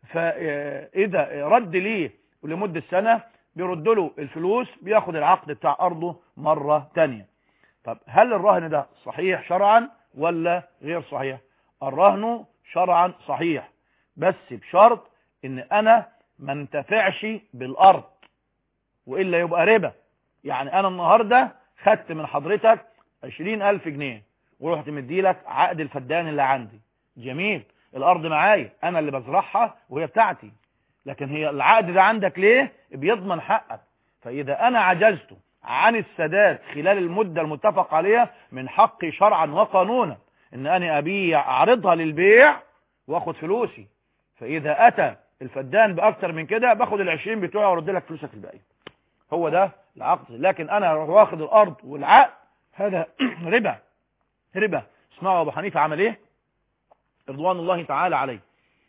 فإذا رد ليه لمدة سنة بيرد له الفلوس بياخد العقد بتاع أرضه مرة تانية طب هل الرهن ده صحيح شرعا ولا غير صحيح الرهن شرعا صحيح بس بشرط ان انا ما انتفعش بالارض والا يبقى ربا يعني انا النهاردة خدت من حضرتك عشرين الف جنيه ورحت مديلك عقد الفدان اللي عندي جميل الارض معايا انا اللي بزرعها وهي بتاعتي لكن هي العقد ده عندك ليه بيضمن حقك فاذا انا عجزت عن السداد خلال المدة المتفق عليها من حقي شرعا وقانونا ان انا ابيع اعرضها للبيع واخد فلوسي فاذا اتى الفدان باكتر من كده باخد العشرين بتوعي وارد لك فلوسك الباقي هو ده العقد لكن انا اروح واخد الارض والعقد هذا ربا ربا اسمعوا ابو حنيفه عمل ايه رضوان الله تعالى عليه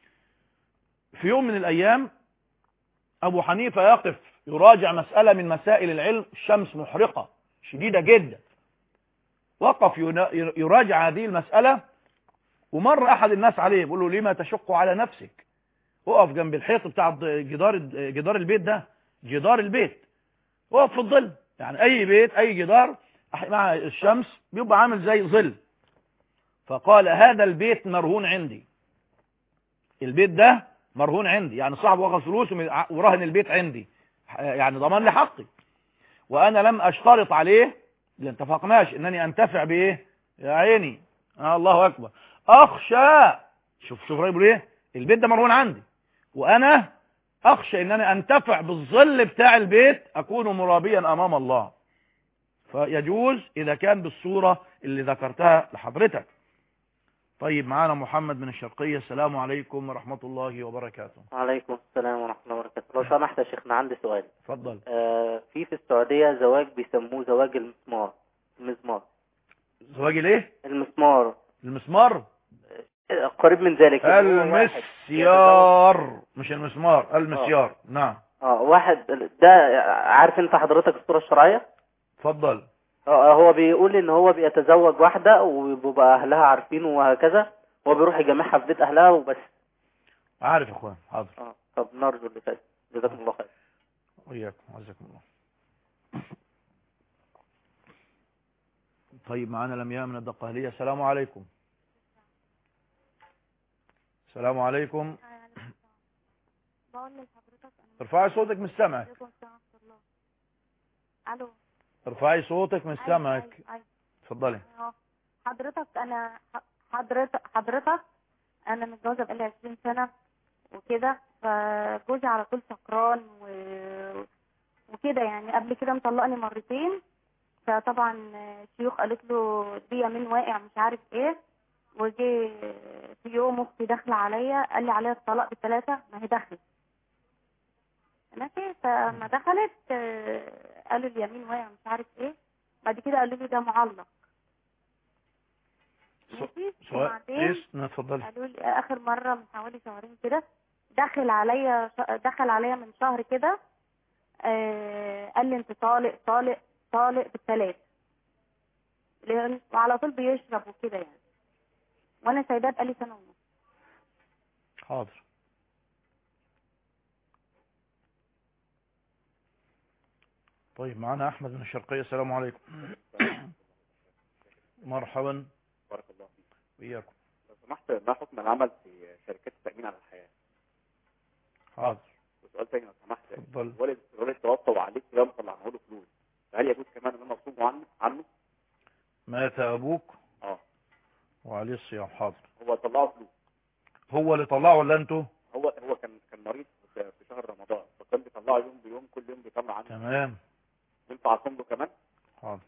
في يوم من الايام ابو حنيفه يقف يراجع مسألة من مسائل العلم الشمس محرقة شديدة جدا وقف يراجع هذه المسألة ومر أحد الناس عليه بيقول له لما تشق على نفسك وقف جنب الحيط بتاع جدار جدار البيت ده جدار البيت وقف في الظل يعني أي بيت أي جدار مع الشمس بيبقى عامل زي ظل فقال هذا البيت مرهون عندي البيت ده مرهون عندي يعني صاحبه واخد فلوس ورهن البيت عندي يعني ضمان لي حقي وانا لم اشترط عليه اللي اتفقناش انني انتفع بايه يا عيني آه الله اكبر اخشى شوف شوف رايبه ايه البيت ده مرهون عندي وانا اخشى ان انا انتفع بالظل بتاع البيت اكون مرابيا امام الله فيجوز اذا كان بالصورة اللي ذكرتها لحضرتك طيب معانا محمد من الشرقية السلام عليكم ورحمة الله وبركاته وعليكم السلام ورحمة الله وبركاته لو سمحت يا شيخنا عندي سؤال اتفضل آه في في السعودية زواج بيسموه زواج المسمار المسمار زواج الايه المسمار المسمار آه، قريب من ذلك المسيار مش المسمار المسيار آه. نعم اه واحد ده عارف انت حضرتك الصورة الشرعية اتفضل اه هو بيقول ان هو بيتزوج واحدة وبيبقى اهلها عارفينه وهكذا هو بيروح يجمعها في بيت اهلها وبس عارف يا اخوان حاضر اه طب نرجو اللي فات جزاكم الله خير وإياكم عزكم الله طيب معانا لمياء من الدقهلية السلام عليكم السلام عليكم بقول لحضرتك ارفعي صوتك من سمعك الو ارفعي صوتك من سمعك اتفضلي حضرتك انا حضرتك حضرتك انا متجوزه بقالي 20 سنه وكده فجوزي على طول سكران و... وكده يعني قبل كده مطلقني مرتين فطبعا الشيوخ قالت له دي من واقع مش عارف ايه وجي في يوم اختي داخله عليا قال لي عليها الطلاق بالثلاثه ما هي دخلت ماشي فما دخلت قالوا اليمين واقع مش عارف ايه بعد كده قالوا لي ده معلق ماشي وبعدين ايش اتفضلي قالوا لي اخر مره من حوالي شهرين كده دخل عليا دخل عليا من شهر كده آه قال لي انت طالق طالق طالق بالثلاث وعلى طول بيشرب وكده يعني وانا سايباه بقالي سنه ونص حاضر طيب معنا احمد من الشرقيه السلام عليكم مرحبا بارك الله فيك وإياكم لو سمحت ما حكم العمل في شركات التأمين على الحياة حاضر وسؤال تاني لو سمحت اتفضل والد والد توفى وعليك يوم طلعنا له فلوس هل يجوز كمان ان انا اصوم عنه عنه مات ابوك وعليه الصيام حاضر هو طلعه فلوس هو اللي طلعه ولا انتوا هو هو كان كان مريض في في شهر رمضان فكان بيطلعه يوم بيوم كل يوم بيطلع عنه تمام ينفع اصوم له كمان حاضر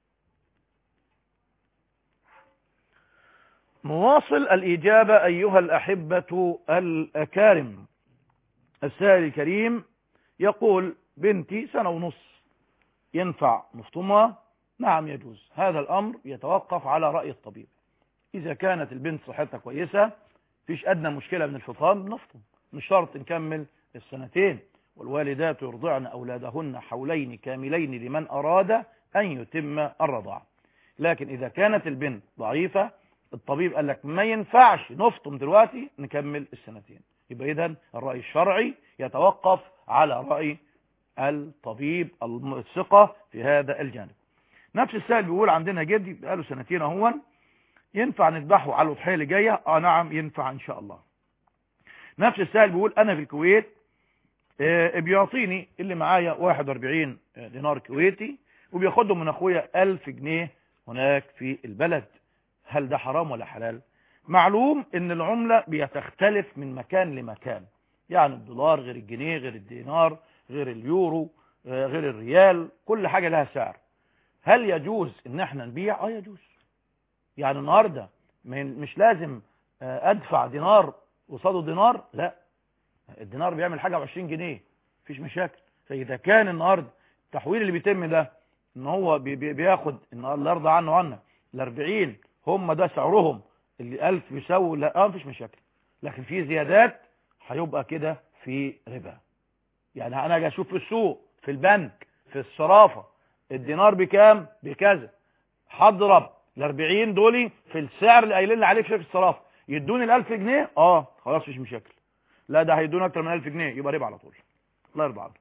نواصل الإجابة أيها الأحبة الأكارم السائل الكريم يقول بنتي سنة ونص ينفع نفطمها نعم يجوز هذا الأمر يتوقف على رأي الطبيب إذا كانت البنت صحتها كويسة فيش أدنى مشكلة من الفطام نفطم مش شرط نكمل السنتين والوالدات يرضعن أولادهن حولين كاملين لمن أراد أن يتم الرضاعة لكن إذا كانت البنت ضعيفة الطبيب قال لك ما ينفعش نفطم دلوقتي نكمل السنتين يبقى إذا الرأي الشرعي يتوقف على رأي الطبيب الثقة في هذا الجانب نفس السائل بيقول عندنا جدي بقاله سنتين اهون ينفع نذبحه على الأضحية اللي جاية اه نعم ينفع ان شاء الله نفس السائل بيقول انا في الكويت آه بيعطيني اللي معايا 41 دينار كويتي وبياخدهم من اخويا 1000 جنيه هناك في البلد هل ده حرام ولا حلال معلوم ان العملة بيتختلف من مكان لمكان يعني الدولار غير الجنيه غير الدينار غير اليورو آه غير الريال كل حاجة لها سعر هل يجوز ان احنا نبيع اه يجوز يعني النهاردة مش لازم آه ادفع دينار قصاده دينار لا الدينار بيعمل حاجة بعشرين جنيه مفيش مشاكل فاذا كان النهاردة التحويل اللي بيتم ده ان هو بي بي بياخد الله يرضى عنه عنا الاربعين هم ده سعرهم اللي الف بيساوي لا اه مفيش مشاكل لكن في زيادات هيبقى كده في ربا يعني انا اجي اشوف في السوق في البنك في الصرافة الدينار بكام بكذا هضرب ال 40 دولي في السعر اللي قايلين لي عليه في شركه الصرافه يدوني ال 1000 جنيه اه خلاص مفيش مشاكل لا ده هيدوني اكتر من 1000 جنيه يبقى ربا على طول الله يرضى عنك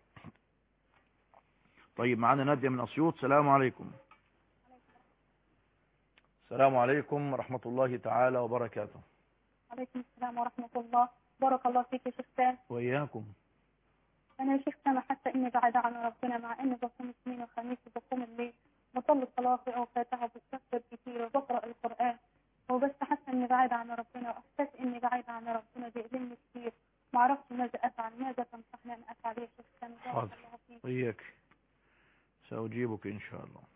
طيب معانا ناديه من اسيوط السلام عليكم السلام عليكم ورحمه الله تعالى وبركاته عليكم السلام ورحمه الله بارك الله فيك يا شيخ سام واياكم انا يا شيخ سام حاسه اني بعيده عن ربنا مع اني بصوم اثنين وخميس وبصوم الليل بصلي صلاه في اوقاتها وبستغفر كتير وبقرا القران وبس حاسه اني بعيده عن ربنا واحساس اني بعيده عن ربنا بيألمني كتير ما عرفت ماذا افعل ماذا تنصحني ان افعل يا شيخ سام بارك حاضر الله فيك وإياك سأجيبك إن شاء الله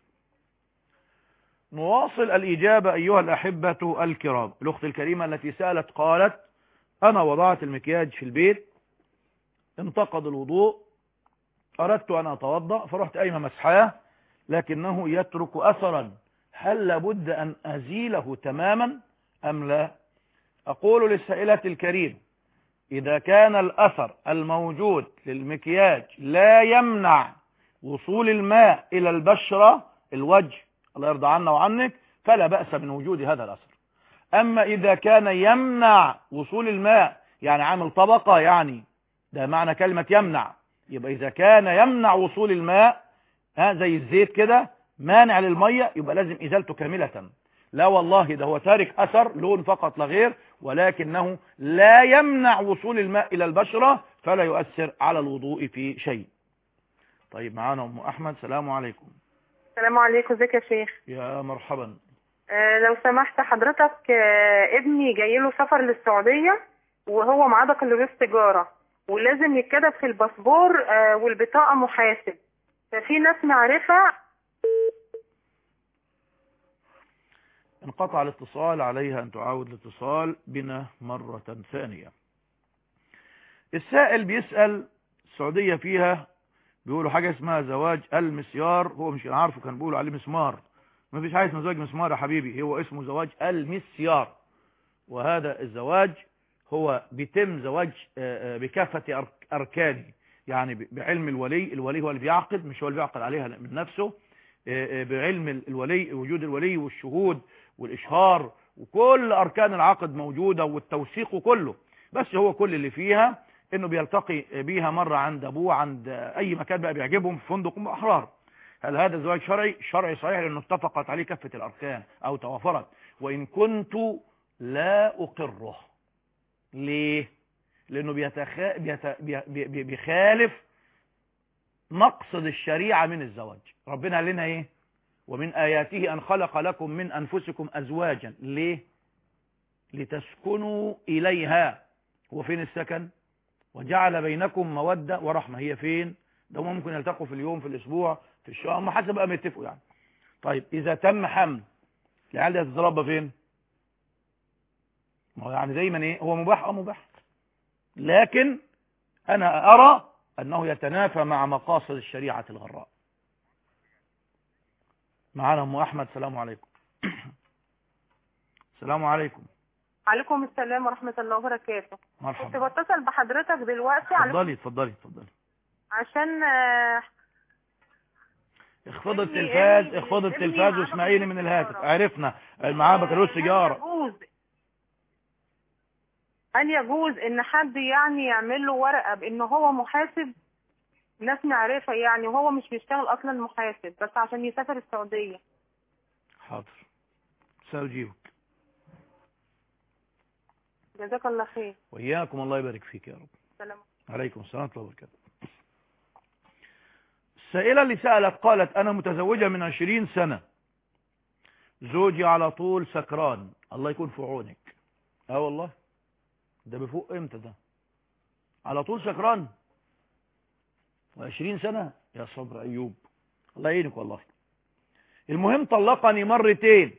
نواصل الإجابة أيها الأحبة الكرام الأخت الكريمة التي سألت قالت أنا وضعت المكياج في البيت انتقد الوضوء أردت أن أتوضأ فرحت أيمة مسحاه لكنه يترك أثرا هل لابد أن أزيله تماما أم لا أقول للسائلة الكريم إذا كان الأثر الموجود للمكياج لا يمنع وصول الماء إلى البشرة الوجه الله يرضى عنا وعنك فلا بأس من وجود هذا الأثر أما إذا كان يمنع وصول الماء يعني عامل طبقة يعني ده معنى كلمة يمنع يبقى إذا كان يمنع وصول الماء ها زي الزيت كده مانع للمية يبقى لازم إزالته كاملة لا والله ده هو تارك أثر لون فقط لا غير ولكنه لا يمنع وصول الماء إلى البشرة فلا يؤثر على الوضوء في شيء طيب معانا أم أحمد سلام عليكم السلام عليكم ازيك يا شيخ يا مرحبا آه لو سمحت حضرتك آه ابني جاي له سفر للسعودية وهو معاه بكالوريوس تجارة ولازم يتكتب في الباسبور آه والبطاقة محاسب ففي ناس معرفة انقطع الاتصال عليها أن تعاود الاتصال بنا مرة ثانية السائل بيسأل السعودية فيها بيقولوا حاجة اسمها زواج المسيار هو مش عارفه كان بيقولوا عليه مسمار ما فيش حاجة اسمها زواج مسمار يا حبيبي هو اسمه زواج المسيار وهذا الزواج هو بيتم زواج بكافة أركانه يعني بعلم الولي الولي هو اللي بيعقد مش هو اللي بيعقد عليها من نفسه بعلم الولي وجود الولي والشهود والإشهار وكل أركان العقد موجودة والتوثيق كله بس هو كل اللي فيها انه بيلتقي بيها مرة عند ابوه عند اي مكان بقى بيعجبهم في فندق احرار هل هذا زواج شرعي شرعي صحيح لانه اتفقت عليه كافة الاركان او توافرت وان كنت لا اقره ليه لانه بيتخ... بيت... بي... بي... بيخالف مقصد الشريعة من الزواج ربنا قال لنا ايه ومن اياته ان خلق لكم من انفسكم ازواجا ليه لتسكنوا إليها هو فين السكن وجعل بينكم مودة ورحمة هي فين ده هم ممكن يلتقوا في اليوم في الأسبوع في الشهر هم حسب بقى ما يتفقوا يعني طيب إذا تم حمل العيال دي هتتربى فين ما هو يعني دايما ايه هو مباح اه مباح لكن انا ارى انه يتنافى مع مقاصد الشريعة الغراء معانا ام احمد السلام عليكم السلام عليكم عليكم السلام ورحمة الله وبركاته كنت مرحبا بتصل بحضرتك دلوقتي على اتفضلي اتفضلي اتفضلي عشان آه، اخفض ابني- التلفاز ابني- اخفض ابني التلفاز معاه واسمعيني من الهاتف عرفنا معاه بكالوريوس تجارة يجوز هل يجوز ان حد يعني يعمل له ورقة بان هو محاسب ناس معرفة يعني وهو مش بيشتغل اصلا محاسب بس عشان يسافر السعودية حاضر سأجيبك جزاك الله خير وإياكم الله يبارك فيك يا رب سلام عليكم السلام ورحمة الله وبركاته السائلة اللي سألت قالت أنا متزوجة من عشرين سنة زوجي على طول سكران الله يكون في عونك اه والله ده بفوق امتى ده على طول سكران وعشرين سنة يا صبر أيوب الله يعينك والله المهم طلقني مرتين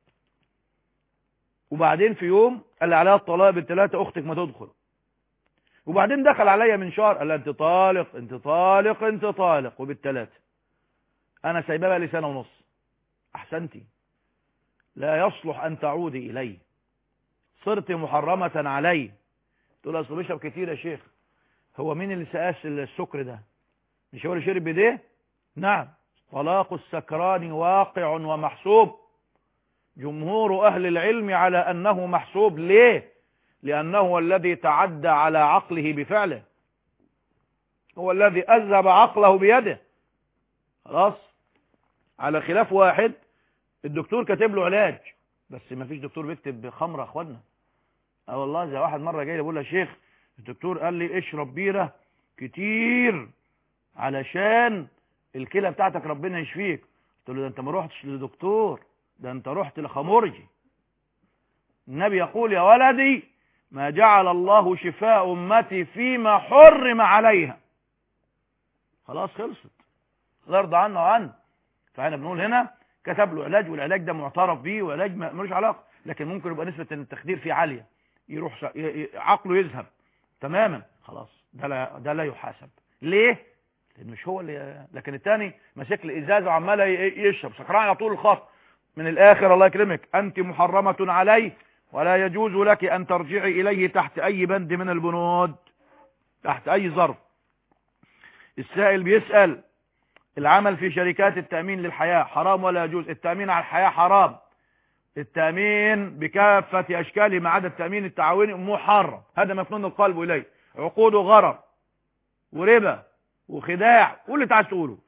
وبعدين في يوم قال لي عليها الطلاق بالثلاثة أختك ما تدخل وبعدين دخل عليا من شهر قال لي انت طالق انت طالق انت طالق وبالثلاثة انا سايبها بقى لي سنة ونص احسنتي لا يصلح ان تعودي الي صرت محرمة علي تقول اصل بيشرب كتير يا شيخ هو مين اللي سقاس السكر ده مش هو اللي شرب بايديه نعم طلاق السكران واقع ومحسوب جمهور اهل العلم على انه محسوب ليه لأنه هو الذي تعدى على عقله بفعله هو الذي أذهب عقله بيده خلاص على خلاف واحد الدكتور كاتب له علاج بس ما فيش دكتور بيكتب خمره يا اخوانا اه والله زي واحد مره جاي لي بيقول له يا شيخ الدكتور قال لي اشرب بيره كتير علشان الكلى بتاعتك ربنا يشفيك قلت له ده انت ما رحتش لدكتور ده انت رحت لخمرجي النبي يقول يا ولدي ما جعل الله شفاء أمتي فيما حرم عليها خلاص خلصت الله يرضى عنه وعنه فاحنا بنقول هنا كتب له علاج والعلاج ده معترف بيه وعلاج ما- ملوش علاقه لكن ممكن يبقى نسبه التخدير فيه عاليه يروح ش- ي- ي- عقله يذهب تماما خلاص ده لا ده لا يحاسب ليه لان مش هو اللي لكن الثاني ماسك لي ازازه وعمال ي- يشرب سكران على طول الخط من الاخر الله يكرمك انت محرمه عليه ولا يجوز لك أن ترجعي إليه تحت أي بند من البنود تحت أي ظرف السائل بيسأل العمل في شركات التأمين للحياة حرام ولا يجوز التأمين على الحياة حرام التأمين بكافة أشكاله ما عدا التأمين التعاوني محرم هذا مفنون القلب إليه عقود غرر وربا وخداع كل اللي تعال تقوله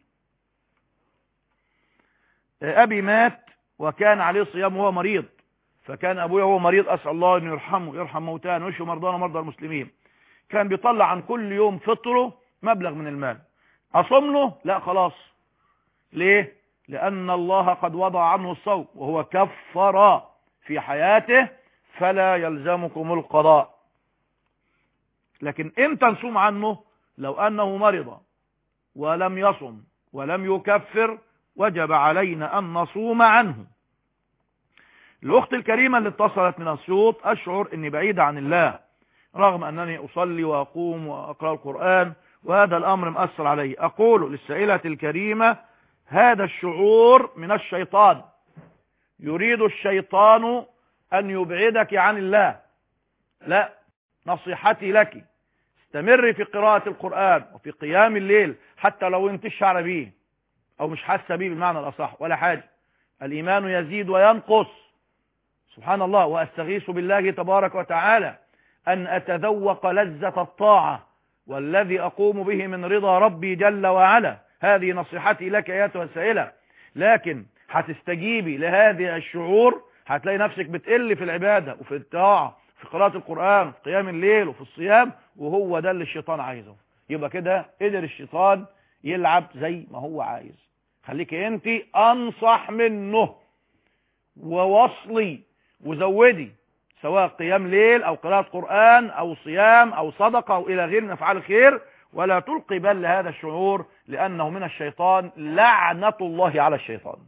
أبي مات وكان عليه صيام وهو مريض فكان ابويا وهو مريض اسال الله انه يرحمه يرحم موتانا ويشفي مرضانا ومرضى المسلمين كان بيطلع عن كل يوم فطره مبلغ من المال اصوم له لا خلاص ليه لان الله قد وضع عنه الصوم وهو كفر في حياته فلا يلزمكم القضاء لكن امتى نصوم عنه لو انه مرض ولم يصم ولم يكفر وجب علينا ان نصوم عنه الأخت الكريمة اللي اتصلت من الصوت أشعر أني بعيدة عن الله رغم أنني أصلي وأقوم وأقرأ القرآن وهذا الأمر مأثر علي أقول للسائلة الكريمة هذا الشعور من الشيطان يريد الشيطان أن يبعدك عن الله لا نصيحتي لك استمري في قراءة القرآن وفي قيام الليل حتى لو انت شعر بيه أو مش حاسة بيه بالمعنى الأصح ولا حاجة الإيمان يزيد وينقص سبحان الله وأستغيث بالله تبارك وتعالى أن أتذوق لذة الطاعة والذي أقوم به من رضا ربي جل وعلا هذه نصيحتي لك أيتها السائلة لكن هتستجيبي لهذه الشعور هتلاقي نفسك بتقل في العبادة وفي الطاعة في قراءة القرآن في قيام الليل وفي الصيام وهو ده اللي الشيطان عايزه يبقى كده قدر الشيطان يلعب زي ما هو عايز خليك انت انصح منه ووصلي وزودي سواء قيام ليل أو قراءة قرآن أو صيام أو صدقة أو إلى غير من أفعال الخير ولا تلقي بل لهذا الشعور لأنه من الشيطان لعنة الله على الشيطان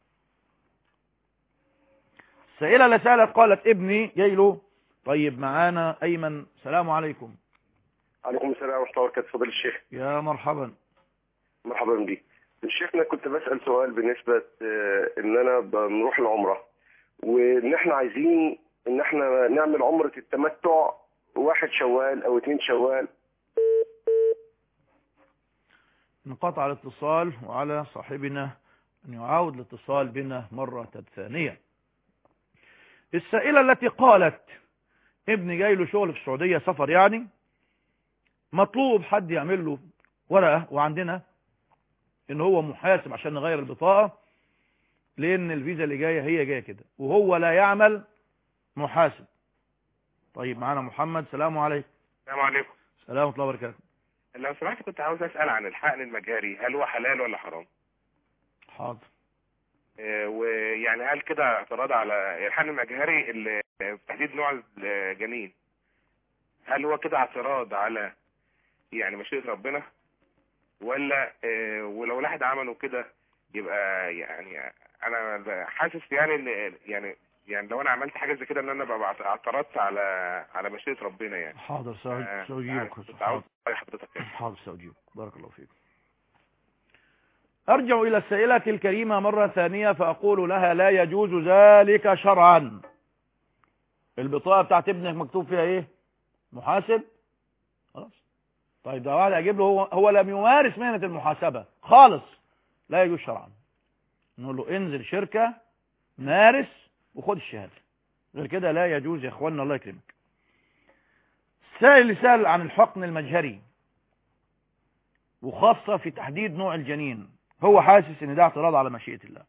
السائلة اللي سألت قالت ابني جاي له طيب معانا أيمن سلام عليكم عليكم السلام ورحمة الله وبركاته فضيلة الشيخ يا مرحبا مرحبا بك شيخنا كنت بسأل سؤال بالنسبة آه، ان انا بنروح العمرة وان احنا عايزين ان احنا نعمل عمرة التمتع واحد شوال او اتنين شوال انقطع الاتصال وعلى صاحبنا أن يعاود الاتصال بنا مرة ثانية السائلة التي قالت ابني جاي له شغل في السعودية سفر يعني مطلوب حد يعمل له ورقة وعندنا ان هو محاسب عشان نغير البطاقة لان الفيزا اللي جاية هي جاية كده وهو لا يعمل محاسب طيب معانا محمد سلام عليكم السلام عليكم سلام ورحمة الله وبركاته لو سمحت كنت عاوز اسال عن الحقن المجهري هل هو حلال ولا حرام حاضر آه، ويعني هل كده اعتراض على الحقن المجهري اللي تحديد نوع الجنين هل هو كده اعتراض على يعني مشيئة ربنا ولا آه، ولو الواحد عمله كده يبقى يعني انا حاسس يعني ان يعني يعني لو انا عملت حاجه زي كده ان انا ببقى اعترضت على على مشيئه ربنا يعني حاضر سأل- آه، سأجيبك يعني كنت عاوز رأي حضرتك يعني. حاضر سأجيبك بارك الله فيك أرجع إلى السائلة الكريمة مرة ثانية فأقول لها لا يجوز ذلك شرعا البطاقة بتاعت ابنك مكتوب فيها إيه محاسب خلاص طيب ده واحد أجيب له هو, هو لم يمارس مهنة المحاسبة خالص لا يجوز شرعا نقول له انزل شركة مارس وخد الشهادة غير كده لا يجوز يا اخوانا الله يكرمك السائل اللي سأل عن الحقن المجهري وخاصة في تحديد نوع الجنين هو حاسس ان ده اعتراض على مشيئة الله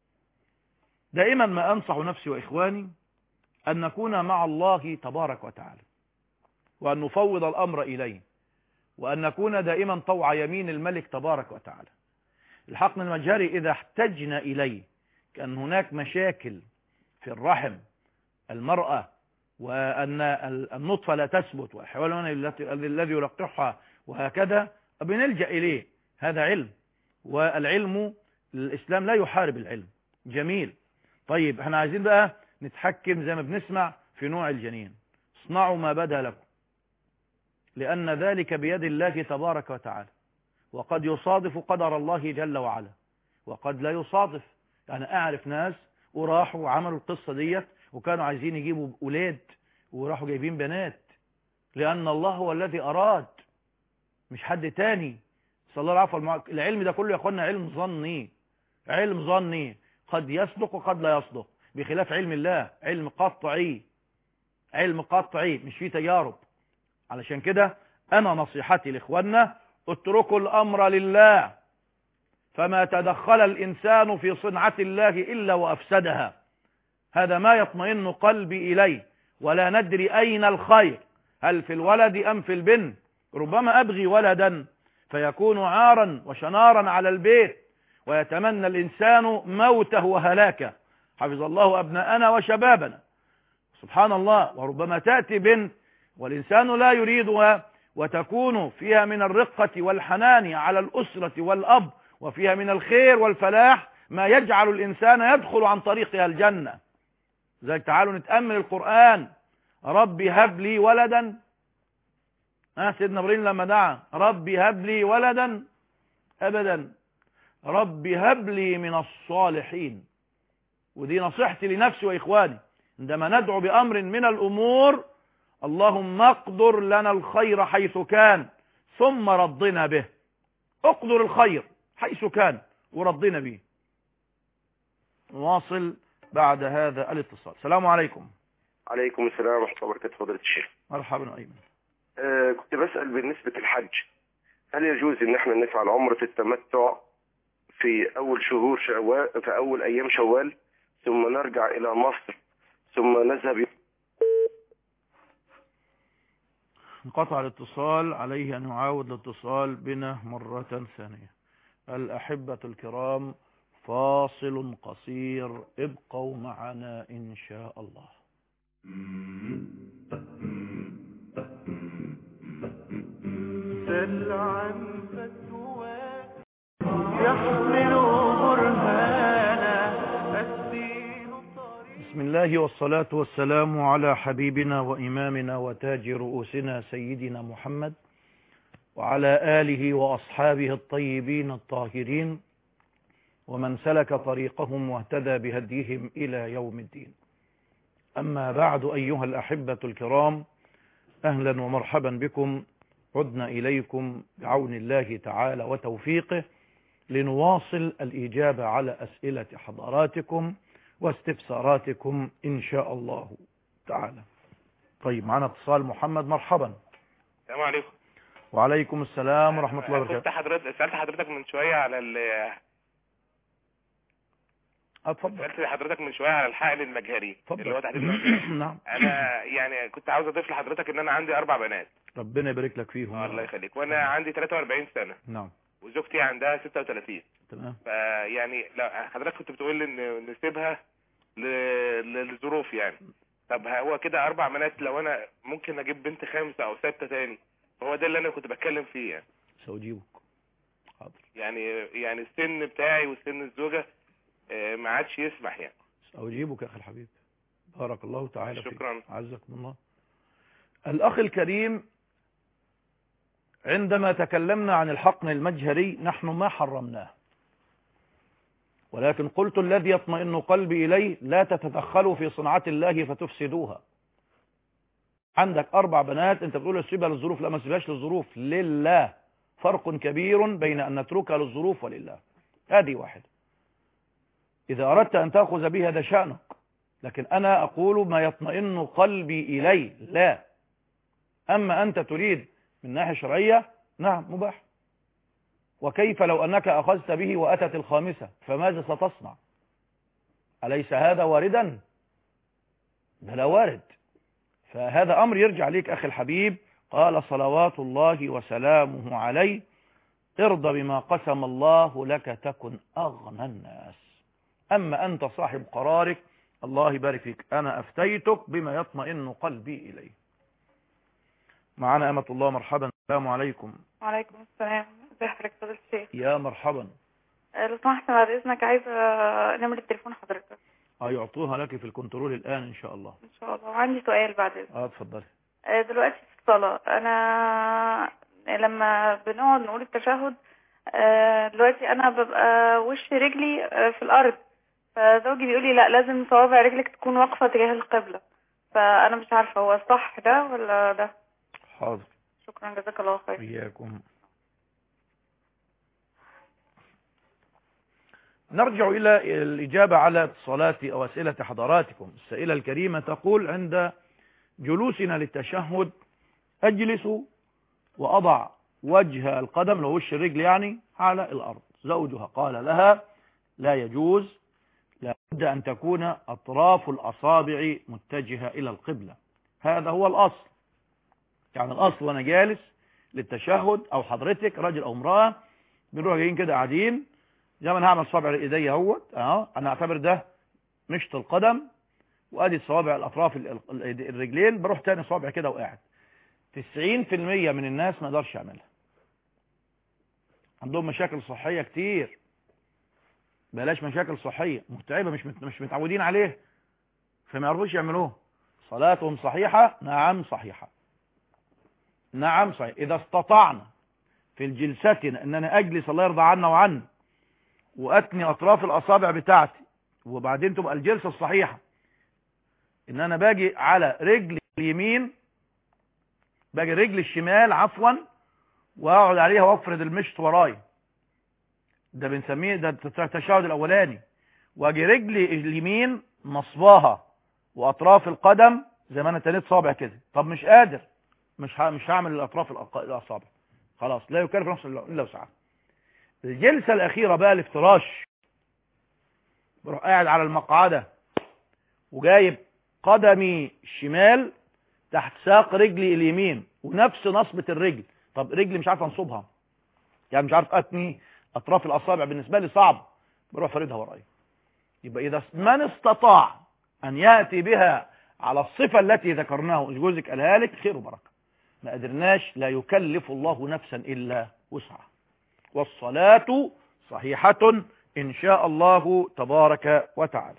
دائما ما انصح نفسي واخواني ان نكون مع الله تبارك وتعالى وان نفوض الامر اليه وان نكون دائما طوع يمين الملك تبارك وتعالى الحقن المجهري اذا احتجنا اليه كان هناك مشاكل في الرحم المرأة وأن النطفة لا تثبت والحيوان التي- الذي يلقحها وهكذا بنلجأ إليه هذا علم والعلم الإسلام لا يحارب العلم جميل طيب احنا عايزين بقى نتحكم زي ما بنسمع في نوع الجنين اصنعوا ما بدا لكم لأن ذلك بيد الله تبارك وتعالى وقد يصادف قدر الله جل وعلا وقد لا يصادف يعني أعرف ناس وراحوا وعملوا القصة ديت وكانوا عايزين يجيبوا أولاد وراحوا جايبين بنات لأن الله هو الذي أراد مش حد تاني صلى الله العفو والمع... العلم ده كله يا اخوانا علم ظني علم ظني قد يصدق وقد لا يصدق بخلاف علم الله علم قطعي علم قطعي مش فيه تجارب علشان كده انا نصيحتي لاخواننا اتركوا الامر لله فما تدخل الانسان في صنعة الله الا وافسدها هذا ما يطمئن قلبي اليه ولا ندري اين الخير هل في الولد ام في البنت ربما ابغي ولدا فيكون عارا وشنارا على البيت ويتمنى الإنسان موته وهلاكه حفظ الله أبناءنا وشبابنا سبحان الله وربما تأتي بنت والإنسان لا يريدها وتكون فيها من الرقة والحنان على الأسرة والأب وفيها من الخير والفلاح ما يجعل الإنسان يدخل عن طريقها الجنة ذلك تعالوا نتأمل القرآن ربي هب لي ولدا ها سيدنا ابراهيم لما دعا ربي هب لي ولدا ابدا ربي هب لي من الصالحين ودي نصيحتي لنفسي واخواني عندما ندعو بامر من الامور اللهم اقدر لنا الخير حيث كان ثم رضنا به اقدر الخير حيث كان ورضنا به نواصل بعد هذا الاتصال السلام عليكم عليكم السلام ورحمة الله وبركاته فضيلة الشيخ مرحبا ايمن آه كنت بسأل بالنسبة للحج هل يجوز ان احنا نفعل عمرة التمتع في اول شهور شوال في اول ايام شوال ثم نرجع الى مصر ثم نذهب انقطع الاتصال عليه أن يعاود الاتصال بنا مرة ثانية الأحبة الكرام فاصل قصير ابقوا معنا إن شاء الله سل عن فتواك يحمل برهانا الدين بسم الله والصلاة والسلام على حبيبنا وإمامنا وتاج رؤوسنا سيدنا محمد وعلى آله وأصحابه الطيبين الطاهرين ومن سلك طريقهم واهتدى بهديهم إلى يوم الدين أما بعد أيها الأحبة الكرام أهلا ومرحبا بكم عدنا إليكم بعون الله تعالى وتوفيقه لنواصل الإجابة على أسئلة حضراتكم واستفساراتكم إن شاء الله تعالى طيب معنا اتصال محمد مرحبا السلام عليكم وعليكم السلام ورحمة الله كنت وبركاته حضرتك سألت حضرتك من شوية على ال اتفضل سألت حضرتك من شوية على الحقن المجهري اللي هو تحديد المنطقة. نعم انا يعني كنت عاوز اضيف لحضرتك ان انا عندي اربع بنات ربنا يبارك لك فيهم الله يخليك وانا عندي 43 سنة نعم وزوجتي عندها 36 تمام فيعني لا حضرتك كنت بتقول لي ان نسيبها ل- للظروف يعني طب هو كده اربع بنات لو انا ممكن اجيب بنت خامسه او سته تاني هو ده اللي انا كنت بتكلم فيه يعني سأجيبك يعني يعني السن بتاعي وسن الزوجه آه، ما عادش يسمح يعني سأجيبك يا أخي الحبيب بارك الله تعالى فيك شكرا. عزكم الله الأخ الكريم عندما تكلمنا عن الحقن المجهري نحن ما حرمناه ولكن قلت الذي يطمئن قلبي إليه لا تتدخلوا في صنعة الله فتفسدوها عندك أربع بنات أنت بتقول سيبها للظروف لا ما سيبهاش للظروف لله فرق كبير بين أن نتركها للظروف ولله هذه واحدة إذا أردت أن تأخذ بها هذا شأنك لكن أنا أقول ما يطمئن قلبي إليه لا أما أنت تريد من ناحية شرعية نعم مباح وكيف لو أنك أخذت به وأتت الخامسة فماذا ستصنع أليس هذا واردا ده لا وارد فهذا أمر يرجع ليك أخي الحبيب قال صلوات الله وسلامه عليه ارضى بما قسم الله لك تكن أغنى الناس أما أنت صاحب قرارك الله يبارك فيك أنا أفتيتك بما يطمئن قلبي إليه معنا أمة الله مرحبا السلام عليكم وعليكم السلام ازي حضرتك فضيلة الشيخ يا مرحبا آه، لو سمحت بعد اذنك عايزه نمرة تليفون حضرتك هيعطوها لك في الكنترول الآن إن شاء الله ان شاء الله وعندي سؤال بعد اذنك اه اتفضلي آه، دلوقتي في الصلاة انا لما بنقعد نقول التشهد آه، دلوقتي انا ببقى وش رجلي آه، في الارض فزوجي بيقول لي لا لازم صوابع رجلك تكون واقفة تجاه القبلة فانا مش عارفة هو صح ده ولا ده حاضر شكرا جزاك الله خير إياكم نرجع إلى الإجابة على اتصالات أو أسئلة حضراتكم السائلة الكريمة تقول عند جلوسنا للتشهد أجلس وأضع وجه القدم لو وش الرجل يعني على الأرض زوجها قال لها لا يجوز لابد أن تكون أطراف الأصابع متجهة إلى القبلة هذا هو الأصل يعني الأصل وأنا جالس للتشهد أو حضرتك راجل أو امرأة بنروح جايين كده قاعدين زي ما انا هعمل صابع ايديا اهوت اه انا اعتبر ده مشط القدم وادي صوابع الاطراف ال- ال- الرجلين بروح تاني صابع كده وقاعد 90% من الناس ما يقدرش يعملها عندهم مشاكل صحيه كتير بلاش مشاكل صحيه متعبه مش مت- مش متعودين عليه فما يعرفوش يعملوه صلاتهم صحيحه نعم صحيحه نعم صحيح اذا استطعنا في الجلستنا ان انا اجلس الله يرضى عنا وعنا واتني اطراف الاصابع بتاعتي وبعدين تبقى الجلسه الصحيحه ان انا باجي على رجل اليمين باجي رجل الشمال عفوا واقعد عليها وافرد المشط ورايا ده بنسميه ده التشهد الاولاني واجي رجلي اليمين مصباها واطراف القدم زي ما انا تنيت صابع كده طب مش قادر مش ه... مش هعمل الاطراف الأق- الاصابع خلاص لا يكلف نفسه الا إلا وسعها الجلسة الأخيرة بقى الافتراش بروح قاعد على المقعدة وجايب قدمي الشمال تحت ساق رجلي اليمين ونفس نصبة الرجل طب رجلي مش عارف انصبها يعني مش عارف اتني اطراف الاصابع بالنسبة لي صعب بروح فردها ورايا يبقى اذا من استطاع ان يأتي بها على الصفة التي ذكرناه جوزك قالها لك خير وبركة ما قدرناش لا يكلف الله نفسا إلا وسعها والصلاة صحيحة إن شاء الله تبارك وتعالى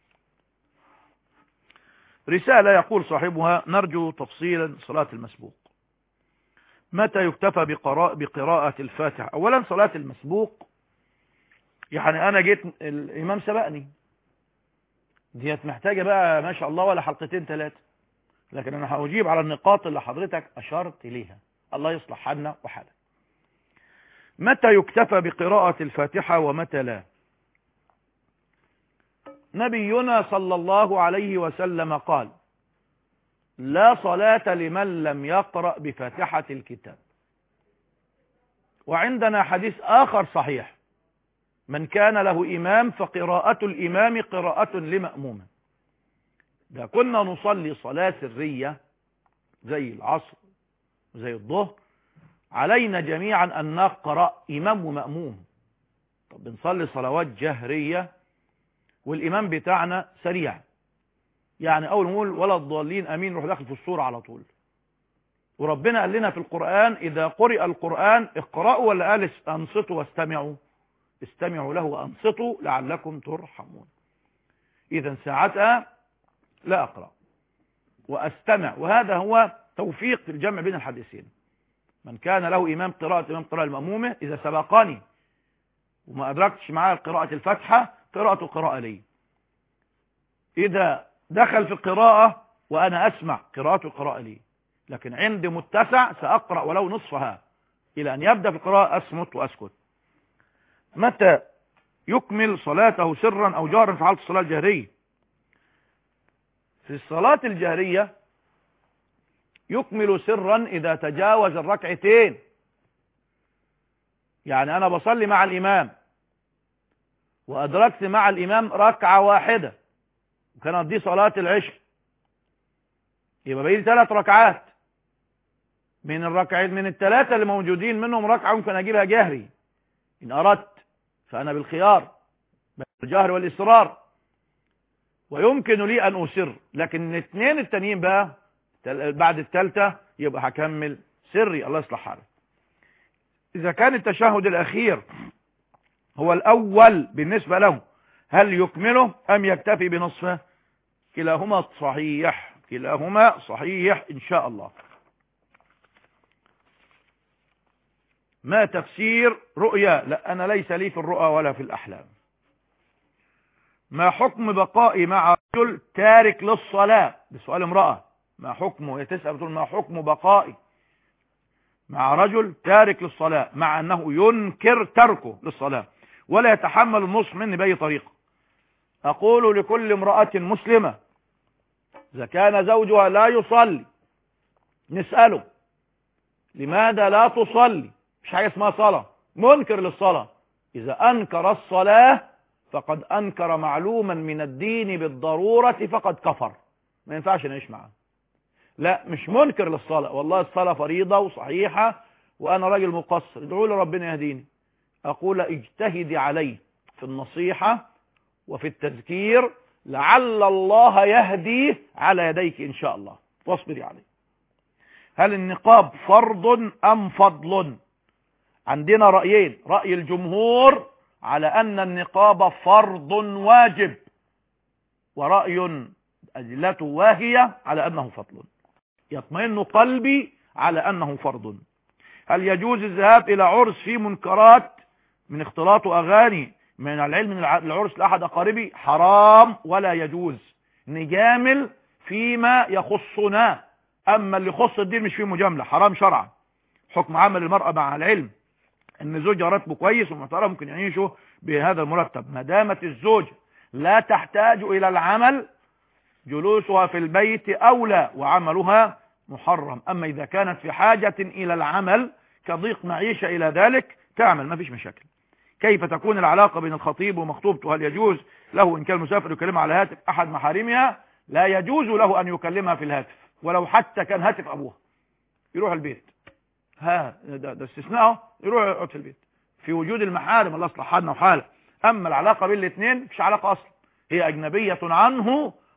رسالة يقول صاحبها نرجو تفصيلا صلاة المسبوق متى يكتفى بقراءة, بقراءة الفاتحة أولا صلاة المسبوق يعني أنا جيت الإمام سبقني ديت محتاجة بقى ما شاء الله ولا حلقتين ثلاثة لكن أنا هأجيب على النقاط اللي حضرتك أشرت إليها الله يصلح حالنا وحالك متى يكتفى بقراءة الفاتحة ومتى لا نبينا صلى الله عليه وسلم قال لا صلاة لمن لم يقرأ بفاتحة الكتاب وعندنا حديث آخر صحيح من كان له إمام فقراءة الإمام قراءة لمأمومه ده كنا نصلي صلاة سرية زي العصر زي الظهر علينا جميعا أن نقرأ إمام ومأموم طب بنصلي صلوات جهرية والإمام بتاعنا سريع يعني أول نقول ولا الضالين أمين روح داخل في الصورة على طول وربنا قال لنا في القرآن إذا قرئ القرآن اقرأوا ولا قال أنصتوا واستمعوا استمعوا له وأنصتوا لعلكم ترحمون إذا ساعتها لا أقرأ وأستمع وهذا هو توفيق الجمع بين الحديثين من كان له إمام قراءة إمام قراءة المأمومة إذا سبقني وما أدركتش معاه قراءة الفتحة قراءة قراءة لي إذا دخل في القراءة وأنا أسمع قراءة قراءة لي لكن عندي متسع سأقرأ ولو نصفها إلى أن يبدأ في القراءة أصمت وأسكت متى يكمل صلاته سرا أو جهرا في حالة الصلاة الجهرية في الصلاة الجهرية يكمل سرا إذا تجاوز الركعتين يعني أنا بصلي مع الإمام وأدركت مع الإمام ركعة واحدة وكانت دي صلاة العشاء يبقى بقيت ثلاث ركعات من الركعين من الثلاثة اللي موجودين منهم ركعة ممكن أجيبها جهري إن أردت فأنا بالخيار بالجهر والإصرار ويمكن لي أن أسر لكن الاثنين التانيين بقى بعد الثالثة يبقى هكمل سري الله يصلح حالك إذا كان التشهد الأخير هو الأول بالنسبة له هل يكمله أم يكتفي بنصفه كلاهما صحيح كلاهما صحيح إن شاء الله ما تفسير رؤيا لا أنا ليس لي في الرؤى ولا في الأحلام ما حكم بقائي مع رجل تارك للصلاة بسؤال امرأة ما حكمه هي تسأل بتقول ما حكم بقائي مع رجل تارك للصلاة مع أنه ينكر تركه للصلاة ولا يتحمل النصح مني بأي طريقة أقول لكل امرأة مسلمة إذا كان زوجها لا يصلي نسأله لماذا لا تصلي مش حاجة اسمها صلاة منكر للصلاة إذا أنكر الصلاة فقد أنكر معلوما من الدين بالضرورة فقد كفر ما ينفعش نعيش معاه لا مش منكر للصلاة والله الصلاة فريضة وصحيحة وأنا راجل مقصر ادعوا لي ربنا يهديني أقول اجتهدي عليه في النصيحة وفي التذكير لعل الله يهديه على يديك إن شاء الله واصبري عليه هل النقاب فرض أم فضل عندنا رأيين رأي الجمهور على أن النقاب فرض واجب ورأي أدلته واهية على أنه فضل يطمئن قلبي على أنه فرض هل يجوز الذهاب إلى عرس في منكرات من اختلاط أغاني من العلم من العرس لأحد أقاربي حرام ولا يجوز نجامل فيما يخصنا أما اللي يخص الدين مش فيه مجاملة حرام شرعا حكم عمل المرأة مع العلم ان زوجها راتبه كويس ومحترم ممكن يعيشوا بهذا المرتب ما دامت الزوجة لا تحتاج الى العمل جلوسها في البيت اولى وعملها محرم اما اذا كانت في حاجة الى العمل كضيق معيشة الى ذلك تعمل ما فيش مشاكل كيف تكون العلاقة بين الخطيب ومخطوبته هل يجوز له ان كان مسافر يكلمها على هاتف احد محارمها لا يجوز له ان يكلمها في الهاتف ولو حتى كان هاتف ابوها يروح البيت ها ده, ده استثناءه يروح يقعد في البيت في وجود المحارم الله يصلح حالنا وحاله اما العلاقه بين الاثنين مفيش علاقه اصلا هي اجنبيه عنه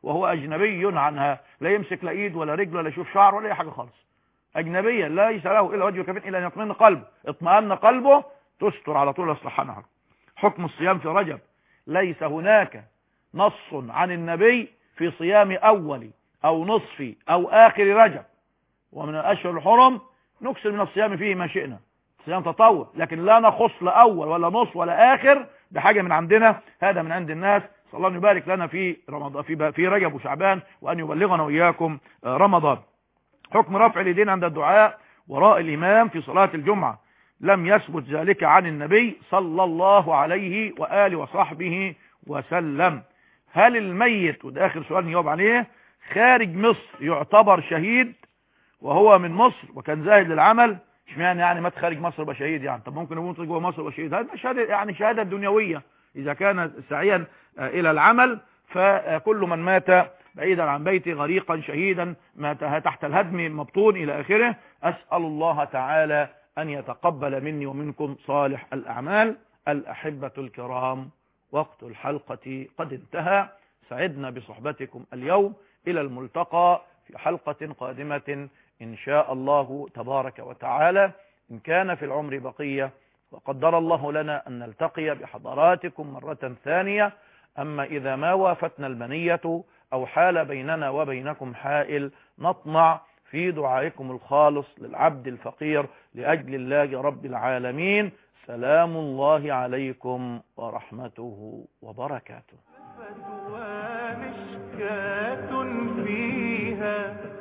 وهو أجنبي عنها لا يمسك لا إيد ولا رجل ولا يشوف شعر ولا أي حاجة خالص أجنبيا ليس له إلا وجه كفين إلا أن يطمئن قلبه اطمأن قلبه تستر على طول يصلح نهر حكم الصيام في رجب ليس هناك نص عن النبي في صيام أول أو نصف أو آخر رجب ومن الأشهر الحرم نكسر من الصيام فيه ما شئنا صيام تطوع لكن لا نخص لا أول ولا نص ولا آخر بحاجة من عندنا هذا من عند الناس صلى الله أن يبارك لنا في رمضان في في رجب وشعبان وأن يبلغنا وإياكم رمضان حكم رفع اليدين عند الدعاء وراء الإمام في صلاة الجمعة لم يثبت ذلك عن النبي صلى الله عليه وآله وصحبه وسلم هل الميت وده آخر سؤال نجاوب عليه خارج مصر يعتبر شهيد وهو من مصر وكان زاهد للعمل اشمعنى يعني مات خارج مصر يبقى شهيد يعني طب ممكن يموت جوه مصر يبقى شهيد هذا شهاده يعني شهاده دنيويه اذا كان سعيا الى العمل فكل من مات بعيدا عن بيته غريقا شهيدا مات تحت الهدم مبطون الى اخره اسال الله تعالى ان يتقبل مني ومنكم صالح الاعمال الاحبه الكرام وقت الحلقه قد انتهى سعدنا بصحبتكم اليوم الى الملتقى في حلقه قادمه إن شاء الله تبارك وتعالى إن كان في العمر بقية وقدر الله لنا أن نلتقي بحضراتكم مرة ثانية أما إذا ما وافتنا المنية أو حال بيننا وبينكم حائل نطمع في دعائكم الخالص للعبد الفقير لأجل الله رب العالمين سلام الله عليكم ورحمته وبركاته ومشكاة فيها